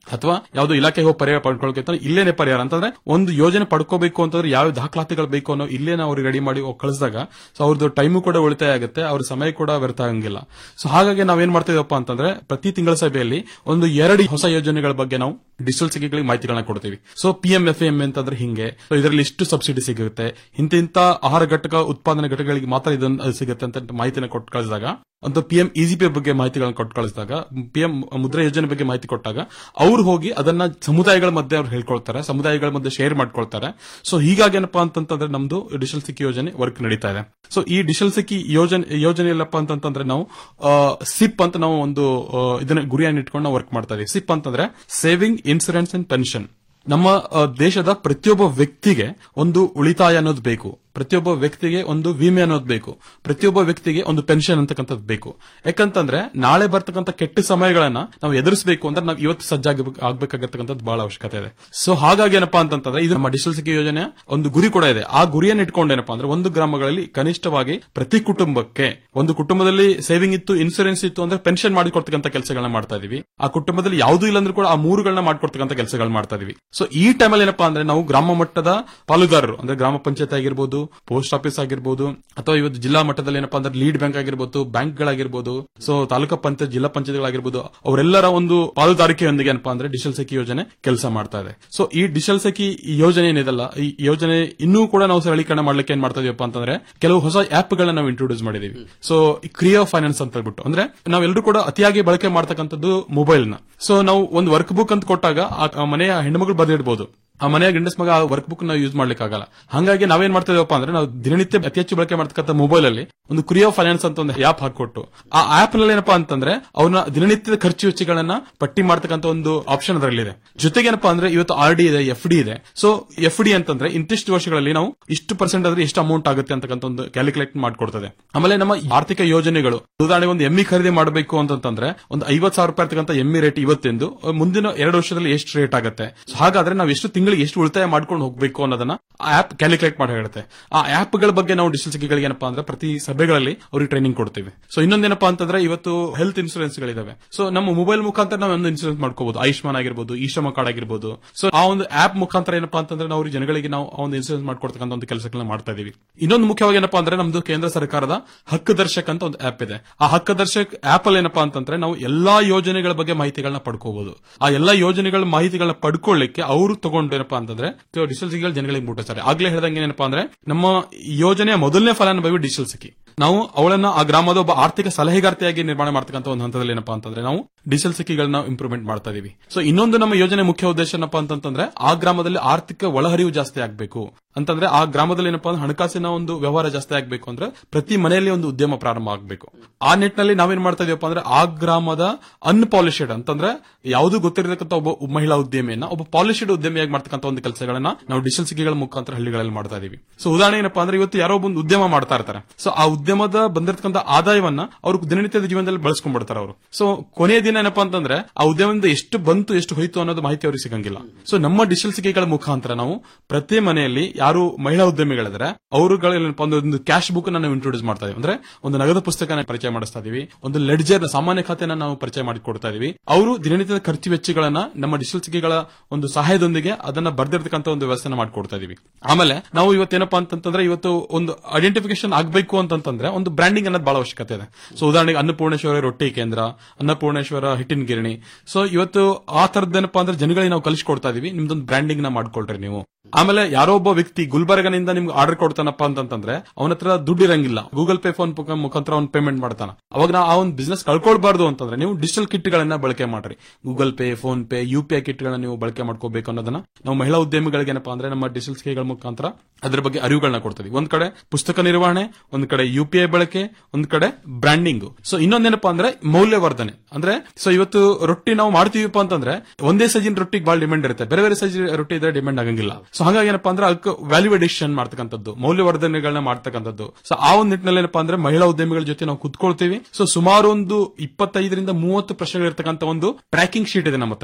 ಅಥವಾ ಯಾವ್ದೋ ಇಲಾಖೆಗೆ ಹೋಗಿ ಪರಿಹಾರ ಪಡ್ಕೊಳಕ್ಕೆ ಅಂತ ಇಲ್ಲೇನೆ ಪರಿಹಾರ ಅಂತಂದ್ರೆ ಒಂದು ಯೋಜನೆ ಪಡ್ಕೋಬೇಕು ಅಂತಂದ್ರೆ ಯಾವ ದಾಖಲಾತಿಗಳು ಬೇಕು ಅನ್ನೋ ಇಲ್ಲೇನೆ ಅವ್ರಿಗೆ ರೆಡಿ ಮಾಡಿ ಕಳಿಸಿದಾಗ ಸೊ ಅವ್ರದ್ದು ಟೈಮು ಕೂಡ ಉಳಿತಾಯ ಆಗುತ್ತೆ ಅವ್ರ ಸಮಯ ಕೂಡ ವ್ಯರ್ಥ ಆಗಂಗಿಲ್ಲ ಸೊ ಹಾಗಾಗಿ ನಾವೇನ್ ಮಾಡ್ತಿದೀವಪ್ಪ ಅಂತಂದ್ರೆ ಪ್ರತಿ ತಿಂಗಳ ಸಭೆಯಲ್ಲಿ ಒಂದು ಎರಡು ಹೊಸ ಯೋಜನೆಗಳ ಬಗ್ಗೆ ನಾವು ಡಿಜಿಟಲ್ ಸಿಕ್ಕಿಗಳಿಗೆ ಮಾಹಿತಿಗಳನ್ನ ಕೊಡ್ತೀವಿ so P M F M ಅಂತಂದ್ರೆ ಹಿಂಗೆ ಸೊ ಇದರಲ್ಲಿ ಇಷ್ಟು ಸಬ್ಸಿಡಿ ಸಿಗುತ್ತೆ ಇಂತಿಂತ ಆಹಾರ ಘಟಕ ಉತ್ಪಾದನಾ ಘಟಕಗಳಿಗೆ ಮಾತ್ರ ಇದನ್ನ ಸಿಗುತ್ತೆ ಅಂತ ಮಾಹಿತಿನ ಕೊಟ್ಟು ಕಳಿಸಿದಾಗ ಒಂದು ಪಿ ಎಂ ಇಜಿಪಿ ಬಗ್ಗೆ ಮಾಹಿತಿಗಳನ್ನ ಕೊಟ್ಟು ಕಳಿಸಿದಾಗ ಪಿ ಎಂ ಮುದ್ರಾ ಯೋಜನೆ ಬಗ್ಗೆ ಮಾಹಿತಿ ಕೊಟ್ಟಾಗ ಅವ್ರು ಹೋಗಿ ಅದನ್ನ ಸಮುದಾಯಗಳ ಮಧ್ಯೆ ಅವ್ರು ಹೇಳ್ಕೊಳ್ತಾರೆ ಸಮುದಾಯಗಳ ಮಧ್ಯೆ ಶೇರ್ ಮಾಡ್ಕೊಳ್ತಾರೆ ಸೊ ಹೀಗಾಗಿ ಏನಪ್ಪಾ ಅಂತಂತಂದ್ರೆ ನಮ್ದು ಡಿಜಿಟಲ್ ಸಿಕ್ಕಿ ಯೋಜನೆ ವರ್ಕ್ ನಡೀತಾ ಇದೆ ಸೊ ಈ ಡಿಜಿಟಲ್ ಸಿಕ್ಕಿ ಯೋಜನೆ ಯೋಜನೆ ಎಲ್ಲಪ್ಪ ಅಂತಂತಂದ್ರೆ ನಾವು ಸಿಪ್ ಅಂತ ನಾವು ಒಂದು ಆ, ಇದನ್ನ ಗುರಿಯನ್ನು ಇಟ್ಕೊಂಡು ನಾವು ವರ್ಕ್ ಮಾಡ್ತಾ ಇದೀವಿ ಸಿಪ್ ಅಂತಂದ್ರೆ ಸೇವಿಂಗ್ ಇನ್ಸೂರೆನ್ಸ್ ಅಂಡ್ ಪೆನ್ಷನ್ ನಮ್ಮ ಆ, ದೇಶದ ಪ್ರತಿಯೊಬ್ಬ ವ್ಯಕ್ತಿಗೆ ಒಂದು ಉಳಿತಾಯ ಅನ್ನೋದು ಬೇಕು ಪ್ರತಿಯೊಬ್ಬ ವ್ಯಕ್ತಿಗೆ ಒಂದು ವಿಮೆ ಅನ್ನೋದು ಬೇಕು ಪ್ರತಿಯೊಬ್ಬ ವ್ಯಕ್ತಿಗೆ ಒಂದು ಪೆನ್ಷನ್ ಅಂತಕ್ಕಂಥದ್ದು ಬೇಕು ಯಾಕಂತಂದ್ರೆ ನಾಳೆ ಬರ್ತಕ್ಕಂಥ ಕೆಟ್ಟ ಸಮಯಗಳನ್ನ ನಾವು ಎದುರಿಸಬೇಕು ಅಂದ್ರೆ ನಾವು ಇವತ್ತು ಸಜ್ಜಾಗಿ ಆಗ್ಬೇಕಾಗಿರ್ತಕ್ಕಂಥದ್ದು ಬಹಳ ಅವಶ್ಯಕತೆ ಇದೆ ಸೊ ಹಾಗಾಗಿ ಏನಪ್ಪಾ ಅಂತಂದ್ರೆ ಇದು ನಮ್ಮ ಡಿಜಿಟಲ್ ಸಿಕ್ಕಿ ಯೋಜನೆ ಒಂದು ಗುರಿ ಕೂಡ ಇದೆ ಆ ಗುರಿಯನ್ನು ಇಟ್ಕೊಂಡು ಏನಪ್ಪಾ ಅಂದ್ರೆ ಒಂದು ಗ್ರಾಮಗಳಲ್ಲಿ ಕನಿಷ್ಠವಾಗಿ ಪ್ರತಿ ಕುಟುಂಬಕ್ಕೆ ಒಂದು ಕುಟುಂಬದಲ್ಲಿ ಸೇವಿಂಗ್ ಇತ್ತು ಇನ್ಸೂರೆನ್ಸ್ ಇತ್ತು ಅಂದ್ರೆ ಪೆನ್ಷನ್ ಮಾಡಿಕೊಡ್ತಕ್ಕಂಥ ಕೆಲಸಗಳನ್ನ ಮಾಡ್ತಾ ಇದೀವಿ ಆ ಕುಟುಂಬದಲ್ಲಿ ಯಾವುದೂ ಇಲ್ಲ ಅಂದ್ರೂ ಕೂಡ ಆ ಮೂರುಗಳನ್ನ ಮಾಡ್ಕೊಡ್ತಕ್ಕಂಥ ಕೆಲಸಗಳು ಮಾಡ್ತಾ ಇದೀವಿ ಸೊ ಈ ಟೈಮಲ್ಲಿ ಏನಪ್ಪಾ ಅಂದ್ರೆ ನಾವು ಗ್ರಾಮ ಮಟ್ಟದ ಪಾಲುದಾರರು ಅಂದ್ರೆ ಗ್ರಾಮ ಪಂಚಾಯತ್ ಆಗಿರ್ಬೋದು ಪೋಸ್ಟ್ ಆಫೀಸ್ ಆಗಿರ್ಬೋದು ಅಥವಾ ಇವತ್ತು ಜಿಲ್ಲಾ ಮಟ್ಟದಲ್ಲಿ ಏನಪ್ಪಾ ಅಂದ್ರೆ ಲೀಡ್ ಬ್ಯಾಂಕ್ ಆಗಿರ್ಬೋದು ಬ್ಯಾಂಕ್ಗಳಾಗಿರ್ಬೋದು ಸೊ ತಾಲೂಕಾ ಪಂಚಾಯತ್ ಜಿಲ್ಲಾ ಪಂಚಾಯತ್ಗಳಾಗಿರ್ಬೋದು ಅವರೆಲ್ಲರ ಒಂದು ಪಾಲುದಾರಿಕೆಯೊಂದಿಗೆ ಏನಪ್ಪಾ ಅಂದ್ರೆ ಡಿಜಿಟಲ್ ಸಖಿ ಯೋಜನೆ ಕೆಲಸ ಮಾಡ್ತಾ ಇದೆ ಸೊ ಈ ಡಿಜಿಟಲ್ ಸಖಿ ಯೋಜನೆ ಏನಿದಲ್ಲ ಈ ಯೋಜನೆ ಇನ್ನೂ ಕೂಡ ನಾವು ಸರಳೀಕರಣ ಮಾಡ್ಲಿಕ್ಕೆ ಏನ್ ಮಾಡ್ತಾ ಇದೀವಪ್ಪ ಅಂತಂದ್ರೆ ಕೆಲವು ಹೊಸ ಆಪ್ ಗಳನ್ನ ನಾವು ಇಂಟ್ರೊಡ್ಯೂಸ್ ಮಾಡಿದೀವಿ ಸೊ ಕ್ರಿಯೋ ಫೈನಾನ್ಸ್ ಅಂತ ಹೇಳ್ಬಿಟ್ಟು ಅಂದ್ರೆ ನಾವೆಲ್ಲರೂ ಕೂಡ ಅತಿಯಾಗಿ ಬಳಕೆ ಮಾಡ್ತಕ್ಕಂಥದ್ದು ಮೊಬೈಲ್ ನ ಸೊ ನಾವು ಒಂದು ವರ್ಕ್ ಬುಕ್ ಅಂತ ಕೊಟ್ಟಾಗ ಆ- ಆ ಮನೆಯ ಹೆಣ್ಮಗಳು ಬರೆದಿಡ್ಬೋದು ಆ ಮನೆಯ ಗಂಡಸ್ ಮಗ ಆ ವರ್ಕ್ ಬುಕ್ ನಾವು ಯೂಸ್ ಮಾಡ್ಲಿಕ್ಕೆ ಆಗಲ್ಲ ಹಾಗಾಗಿ ನಾವೇನ್ ಮಾಡ್ತಾ ಇದೀವಪ್ಪ ಅಂದ್ರೆ ನಾವು ದಿನನಿತ್ಯ ಅತಿ ಹೆಚ್ಚು ಬಳಕೆ ಮಾಡ್ತಕ್ಕಂಥ ಮೊಬೈಲ್ ಅಲ್ಲಿ ಒಂದು ಕ್ರಿಯೋ ಫೈನಾನ್ಸ್ ಅಂತ ಒಂದು ಆಪ್ ಹಾಕೊಟ್ಟು ಆ ಆಪ್ ನಲ್ಲಿ ಏನಪ್ಪಾ ಅಂತಂದ್ರೆ ಅವ್ರನ್ನ ದಿನನಿತ್ಯದ ಖರ್ಚು ವೆಚ್ಚಗಳನ್ನ ಪಟ್ಟಿ ಮಾಡ್ತಕ್ಕಂಥ ಒಂದು ಆಪ್ಷನ್ ಅದರಲ್ಲಿದೆ ಜೊತೆಗೆ ಏನಪ್ಪಾ ಅಂದ್ರೆ ಇವತ್ತು ಆರ್ ಡಿ ಇದೆ ಎಫ್ ಡಿ ಇದೆ ಸೊ ಎಫ್ ಡಿ ಅಂತಂದ್ರೆ ಇಂತಿಷ್ಟು ವರ್ಷಗಳಲ್ಲಿ ನಾವು ಇಷ್ಟು ಪರ್ಸೆಂಟ್ ಆದ್ರೆ ಎಷ್ಟು ಅಮೌಂಟ್ ಆಗುತ್ತೆ ಅಂತಕ್ಕಂಥ ಒಂದು ಕ್ಯಾಲ್ಕುಲೇಟ್ ಮಾಡ್ಕೊಡ್ತದೆ ಆಮೇಲೆ ನಮ್ಮ ಆರ್ಥಿಕ ಯೋಜನೆಗಳು ಉದಾಹರಣೆಗೆ ಒಂದು ಎಮ್ಮಿ ಖರೀದಿ ಮಾಡಬೇಕು ಅಂತಂದ್ರೆ ಒಂದು ಐವತ್ ಸಾವಿರ ರೂಪಾಯಿ ಇರ್ತಕ್ಕಂಥ ಎಮ್ಮಿ ರೇಟ್ ಇವತ್ತೆಂದು ಮುಂದಿನ ಎರಡು ವರ್ಷದಲ್ಲಿ ಎಷ್ಟು ರೇಟ್ ಆಗುತ್ತೆ So ಹಾಗಾದ್ರೆ ನಾವು ಎಷ್ಟು ತಿಂಗಳಿಗೆ ಎಷ್ಟು ಉಳಿತಾಯ ಮಾಡ್ಕೊಂಡು ಹೋಗ್ಬೇಕು ಅನ್ನೋದನ್ನ ಆ ಆಪ್ ಕ್ಯಾಲ್ಕುಲೇಟ್ ಮಾಡಿ ಹೇಳುತ್ತೆ ಆ ಆಪ್ ಗಳ ಬಗ್ಗೆ ನಾವು ಡಿಜಿಟಲ್ ಸಿಕ್ಕಿಗಳಿಗೆ ಏನಪ್ಪಾ ಅಂದ್ರೆ ಪ್ರತಿ ಸಭೆಗಳಲ್ಲಿ ಅವ್ರಿಗೆ ಟ್ರೈನಿಂಗ್ ಕೊಡ್ತೀವಿ ಸೊ ಇನ್ನೊಂದೇನಪ್ಪಾ ಅಂತಂದ್ರೆ ಇವತ್ತು ಹೆಲ್ತ್ ಇನ್ಸೂರೆನ್ಸ್ ಗಳಿದಾವೆ ಸೊ ನಮ್ಮ ಮೊಬೈಲ್ ಮುಖಾಂತರ ನಾವು ಒಂದು ಇನ್ಸೂರೆನ್ಸ್ ಮಾಡ್ಕೋಬಹುದು ಆಯುಷ್ಮಾನ್ ಆಗಿರ್ಬೋದು ಈಶ್ರಮ ಕಾರ್ಡ್ ಆಗಿರ್ಬೋದು ಸೊ ಆ ಒಂದು ಆಪ್ ಮುಖಾಂತರ ಏನಪ್ಪಾ ಅಂತಂದ್ರೆ ನಾವು ಜನಗಳಿಗೆ ನಾವು ಆ ಒಂದು ಇನ್ಸೂರೆನ್ಸ್ ಮಾಡ್ಕೊಡ್ತಕ್ಕಂಥ ಒಂದು ಕೆಲಸಗಳನ್ನ ಮಾಡ್ತಾ ಇದೀವಿ ಇನ್ನೊಂದು ಮುಖ್ಯವಾಗಿ ಏನಪ್ಪಾ ಅಂದ್ರೆ ನಮ್ದು ಕೇಂದ್ರ ಸರ್ಕಾರದ ಹಕ್ಕು ದರ್ಶಕ್ ಅಂತ ಒಂದು ಆಪ್ ಇದೆ ಆ ಹಕ್ಕು ದರ್ಶಕ್ ಆಪ್ ಅಲ್ಲಿ ಏನಪ್ಪಾ ಅಂತಂದ್ರೆ ನಾವು ಎಲ್ಲಾ ಯೋಜನೆಗಳ ಬಗ್ಗೆ ಮಾಹಿತಿಗಳನ್ನ ಪಡ್ಕೋಬಹುದು ಆ ಎಲ್ಲಾ ಯೋಜನೆಗಳ ಮಾಹಿತಿಗಳನ್ನ ಪಡ್ಕೊಳ್ಳಿಕ್ಕೆ ಅವರು ತಗೊಂಡು ಏನಪ್ಪಾ ಅಂತಂದ್ರೆ ಡಿಜಿಟಲ್ ಸಿಕ್ಕಿಗಳು ಜನಗಳಿಗೆ ಮುಟ್ಟಿಸ್ತಾರೆ ಆಗ್ಲೇ ಹೇಳ್ದಂಗೆ ಏನಪ್ಪಾ ಅಂದ್ರೆ ನಮ್ಮ ಯೋಜನೆಯ ಮೊದಲನೇ ಫಲಾನುಭವಿ ಡಿಜಿಟಲ್ ಸಿಕ್ಕಿ ನಾವು ಅವಳನ್ನ ಆ ಗ್ರಾಮದ ಒಬ್ಬ ಆರ್ಥಿಕ ಸಲಹೆಗಾರ್ತಿಯಾಗಿ ನಿರ್ಮಾಣ ಮಾಡ್ತಕ್ಕಂಥ ಒಂದು ಹಂತದಲ್ಲಿ ಏನಪ್ಪಾ ಅಂತಂದ್ರೆ ನಾವು ಡಿಜಿಟಲ್ ಸಿಕ್ಕಿಗಳನ್ನ ಇಂಪ್ರೂವ್ಮೆಂಟ್ ಮಾಡ್ತಾ ಇದೀವಿ ಸೊ ಇನ್ನೊಂದು ನಮ್ಮ ಯೋಜನೆ ಮುಖ್ಯ ಉದ್ದೇಶ ಏನಪ್ಪಾ ಅಂತಂದ್ರೆ ಆ ಗ್ರಾಮದಲ್ಲಿ ಆರ್ಥಿಕ ಒಳಹರಿವು ಜಾಸ್ತಿ ಆಗ್ಬೇಕು ಅಂತಂದ್ರೆ ಆ ಗ್ರಾಮದಲ್ಲಿ ಏನಪ್ಪಾ ಅಂದ್ರೆ ಹಣಕಾಸಿನ ಒಂದು ವ್ಯವಹಾರ ಜಾಸ್ತಿ ಆಗ್ಬೇಕು ಅಂದ್ರೆ ಪ್ರತಿ ಮನೆಯಲ್ಲಿ ಒಂದು ಉದ್ಯಮ ಪ್ರಾರಂಭ ಆಗ್ಬೇಕು ಆ ನಿಟ್ಟಿನಲ್ಲಿ ನಾವೇನ್ ಮಾಡ್ತಾ ಇದೀವಪ್ಪ ಅಂದ್ರೆ ಆ ಗ್ರಾಮದ ಅನ್ಪಾಲಿಶೆಡ್ ಅಂತಂದ್ರೆ ಯಾವುದು ಗೊತ್ತಿರತಕ್ಕಂಥ ಒಬ್ಬ ಮಹಿಳಾ ಉದ್ಯಮಿಯನ್ನ ಒಬ್ಬ ಪಾಲಿಶೆಡ್ ಉದ್ಯಮಿಯಾಗಿ ಮಾಡ್ತಕ್ಕಂಥ ಒಂದು ಕೆಲಸಗಳನ್ನ ನಾವು ಡಿಜಿಟಲ್ ಸಿಕ್ಕಿಗಳ ಮುಖಾಂತರ ಹಳ್ಳಿಗಳಲ್ಲಿ ಮಾಡ್ತಾ ಇದೀವಿ ಸೊ ಉದಾಹರಣೆ ಏನಪ್ಪಾ ಅಂದ್ರೆ ಇವತ್ತು ಯಾರೋ ಒಬ್ಬ ಒಂದು ಉದ್ಯಮ ಮಾಡ್ತಾ ಇರ್ತಾರೆ ಸೊ ಆ ಉದ್ಯಮದ ಬಂದಿರತಕ್ಕಂಥ ಆದಾಯವನ್ನ ಅವರು ದಿನನಿತ್ಯದ ಜೀವನದಲ್ಲಿ ಬಳಸ್ಕೊಂಡ್ಬಿಡ್ತಾರೆ ಅವರು ಸೊ ಕೊನೆಯ ದಿನ ಏನಪ್ಪಾ ಅಂತಂದ್ರೆ ಆ ಉದ್ಯಮದಿಂದ ಎಷ್ಟು ಬಂತು ಎಷ್ಟು ಹೋಯ್ತು ಅನ್ನೋದು ಮಾಹಿತಿ ಅವ್ರಿಗೆ ಸಿಗಂಗಿಲ್ಲ ಸೊ ನಮ್ಮ ಡಿಜಿಟಲ್ ಸಿಕ್ಕಿಗಳ ಮುಖಾಂತರ ನಾವು ಪ್ರತಿ ಮನೆಯಲ್ಲಿ ಯಾರು ಮಹಿಳಾ ಉದ್ಯಮಿಗಳಿದ್ರೆ ಅವರುಗಳೇನಪ್ಪ ಅಂದ್ರೆ ಒಂದು ಕ್ಯಾಶ್ ಬುಕ್ ನಾವು ಇಂಟ್ರೊಡ್ಯೂಸ್ ಮಾಡ್ತಾ ಇದೀವಿ ಅಂದ್ರೆ ಒಂದು ನಗದು ಪುಸ್ತಕನ ಪರಿಚಯ ಮಾಡಿಸ್ತಾ ಇದೀವಿ ಒಂದು ಲೆಡ್ಜರ್ ಸಾಮಾನ್ಯ ಖಾತೆನ ನಾವು ಪರಿಚಯ ಮಾಡಿ ಕೊಡ್ತಾ ಇದೀವಿ ಅವರು ದಿನನಿತ್ಯದ ಖರ್ಚು ವೆಚ್ಚಗಳನ್ನ ನಮ್ಮ ಡಿಜಿಟಲ್ ಸಿಕ್ಕಿಗಳ ಒಂದು ಸಹಾಯದೊಂದಿಗೆ ಅದನ್ನ ಬರ್ದಿರ್ತಕ್ಕಂಥ ಒಂದು ವ್ಯವಸ್ಥೆನ ಮಾಡ್ಕೊಡ್ತಾ ಇದೀವಿ ಆಮೇಲೆ ನಾವು ಇವತ್ತೇನಪ್ಪಾ ಅಂತಂದ್ರೆ ಇವತ್ತು ಒಂದು ಐಡೆಂಟಿಫಿಕೇಶನ್ ಆಗ್ಬೇಕು ಅಂತಂದ್ರೆ ಒಂದು ಬ್ರ್ಯಾಂಡಿಂಗ್ ಅನ್ನೋದು ಬಹಳ ಅವಶ್ಯಕತೆ ಇದೆ ಸೊ ಉದಾಹರಣೆಗೆ ಅನ್ನಪೂರ್ಣೇಶ್ವರ ರೊಟ್ಟಿ ಕೇಂದ್ರ ಅನ್ನಪೂರ್ಣೇಶ್ವರ ಹಿಟ್ಟಿನ ಗಿರಣಿ ಸೊ ಇವತ್ತು ಆ ತರದ್ದೇನಪ್ಪಾ ಅಂದ್ರೆ ಜನಗಳಿಗೆ ನಾವು ಕಲಿಸ್ಕೊಡ್ತಾ ಇದೀವಿ ನಿಮ್ದೊಂದು ಬ್ರ್ಯಾಂಡಿಂಗ್ ನ ಮಾಡ್ಕೊಳ್ರಿ ನೀವು ಆಮೇಲೆ ಯಾರೋ ಒಬ್ಬ ವ್ಯಕ್ತಿ ಗುಲ್ಬರ್ಗನಿಂದ ನಿಮ್ಗೆ ಆರ್ಡರ್ ಕೊಡ್ತಾನಪ್ಪ ಅಂತಂದ್ರೆ ಅವನ ಹತ್ರ ದುಡ್ಡು ಇರಂಗಿಲ್ಲ ಗೂಗಲ್ ಪೇ ಫೋನ್ ಮುಖಾಂತರ ಅವ್ನು ಪೇಮೆಂಟ್ ಮಾಡ್ತಾನ ಅವಾಗ ನಾವು ಆ ಒಂದು ಬಿಸ್ನೆಸ್ ಕಳ್ಕೊಳ್ಬಾರ್ದು ಅಂತಂದ್ರೆ ನೀವು ಡಿಜಿಟಲ್ ಕಿಟ್ ಗಳನ್ನ ಬಳಕೆ ಮಾಡ್ರಿ Google Pay PhonePe U P I kit ಗಳನ್ನ ನೀವು ಬಳಕೆ ಮಾಡ್ಕೋಬೇಕು ಅನ್ನೋದನ್ನ ನಾವು ಮಹಿಳಾ ಉದ್ಯಮಿಗಳಿಗೆ ಏನಪ್ಪಾ ಅಂದ್ರೆ ನಮ್ಮ ಡಿಜಿಟಲ್ ಸ್ಕೇಗಳ ಮುಖಾಂತರ ಅದ್ರ ಬಗ್ಗೆ ಅರಿವುಗಳನ್ನ ಕೊಡ್ತೀವಿ ಒಂದ್ ಕಡೆ ಪುಸ್ತಕ ನಿರ್ವಹಣೆ ಒಂದ್ ಕಡೆ ಯು ಪಿ ಐ ಬಳಕೆ ಒಂದ್ ಕಡೆ ಬ್ರ್ಯಾಂಡಿಂಗ್ ಸೊ ಇನ್ನೊಂದೇನಪ್ಪಾ ಅಂದ್ರೆ ಮೌಲ್ಯವರ್ಧನೆ ಅಂದ್ರೆ ಸೊ ಇವತ್ತು ರೊಟ್ಟಿ ನಾವು ಮಾಡ್ತೀವಿಪ್ಪ ಅಂತಂದ್ರೆ ಒಂದೇ ಸೈಜಿನ ರೊಟ್ಟಿಗೆ ಬಹಳ ಡಿಮ್ಯಾಂಡ್ ಇರುತ್ತೆ ಬೇರೆ ಬೇರೆ ಸೈಜ್ ರೊಟ್ಟಿ ಇದ್ರೆ ಡಿಮ್ಯಾಂಡ್ ಆಗಂಗಿಲ್ಲ ಸೊ ಹಾಗಾಗಿ ಏನಪ್ಪಾ ಅಂದ್ರೆ ಅದಕ್ಕೆ ವ್ಯಾಲ್ಯೂ ಅಡಿಷನ್ ಮಾಡ್ತಕ್ಕಂಥದ್ದು ಮೌಲ್ಯವರ್ಧನೆಗಳನ್ನ ಮಾಡ್ತಕ್ಕಂಥದ್ದು ಸೊ ಆ ಒಂದು ನಿಟ್ಟಿನಲ್ಲಿ ಏನಪ್ಪಾ ಅಂದ್ರೆ ಮಹಿಳಾ ಉದ್ಯಮಿಗಳ ಜೊತೆ ನಾವು ಕುತ್ಕೊಳ್ತೀವಿ ಸೊ ಸುಮಾರು ಒಂದು ಇಪ್ಪತ್ತೈದರಿಂದ ಮೂವತ್ತು ಪ್ರಶ್ನೆಗಳು ಇರ್ತಕ್ಕಂಥ ಒಂದು ಟ್ರ್ಯಾಕಿಂಗ್ ಶೀಟ್ ಇದೆ ನಮ್ಮ ಹತ್ರ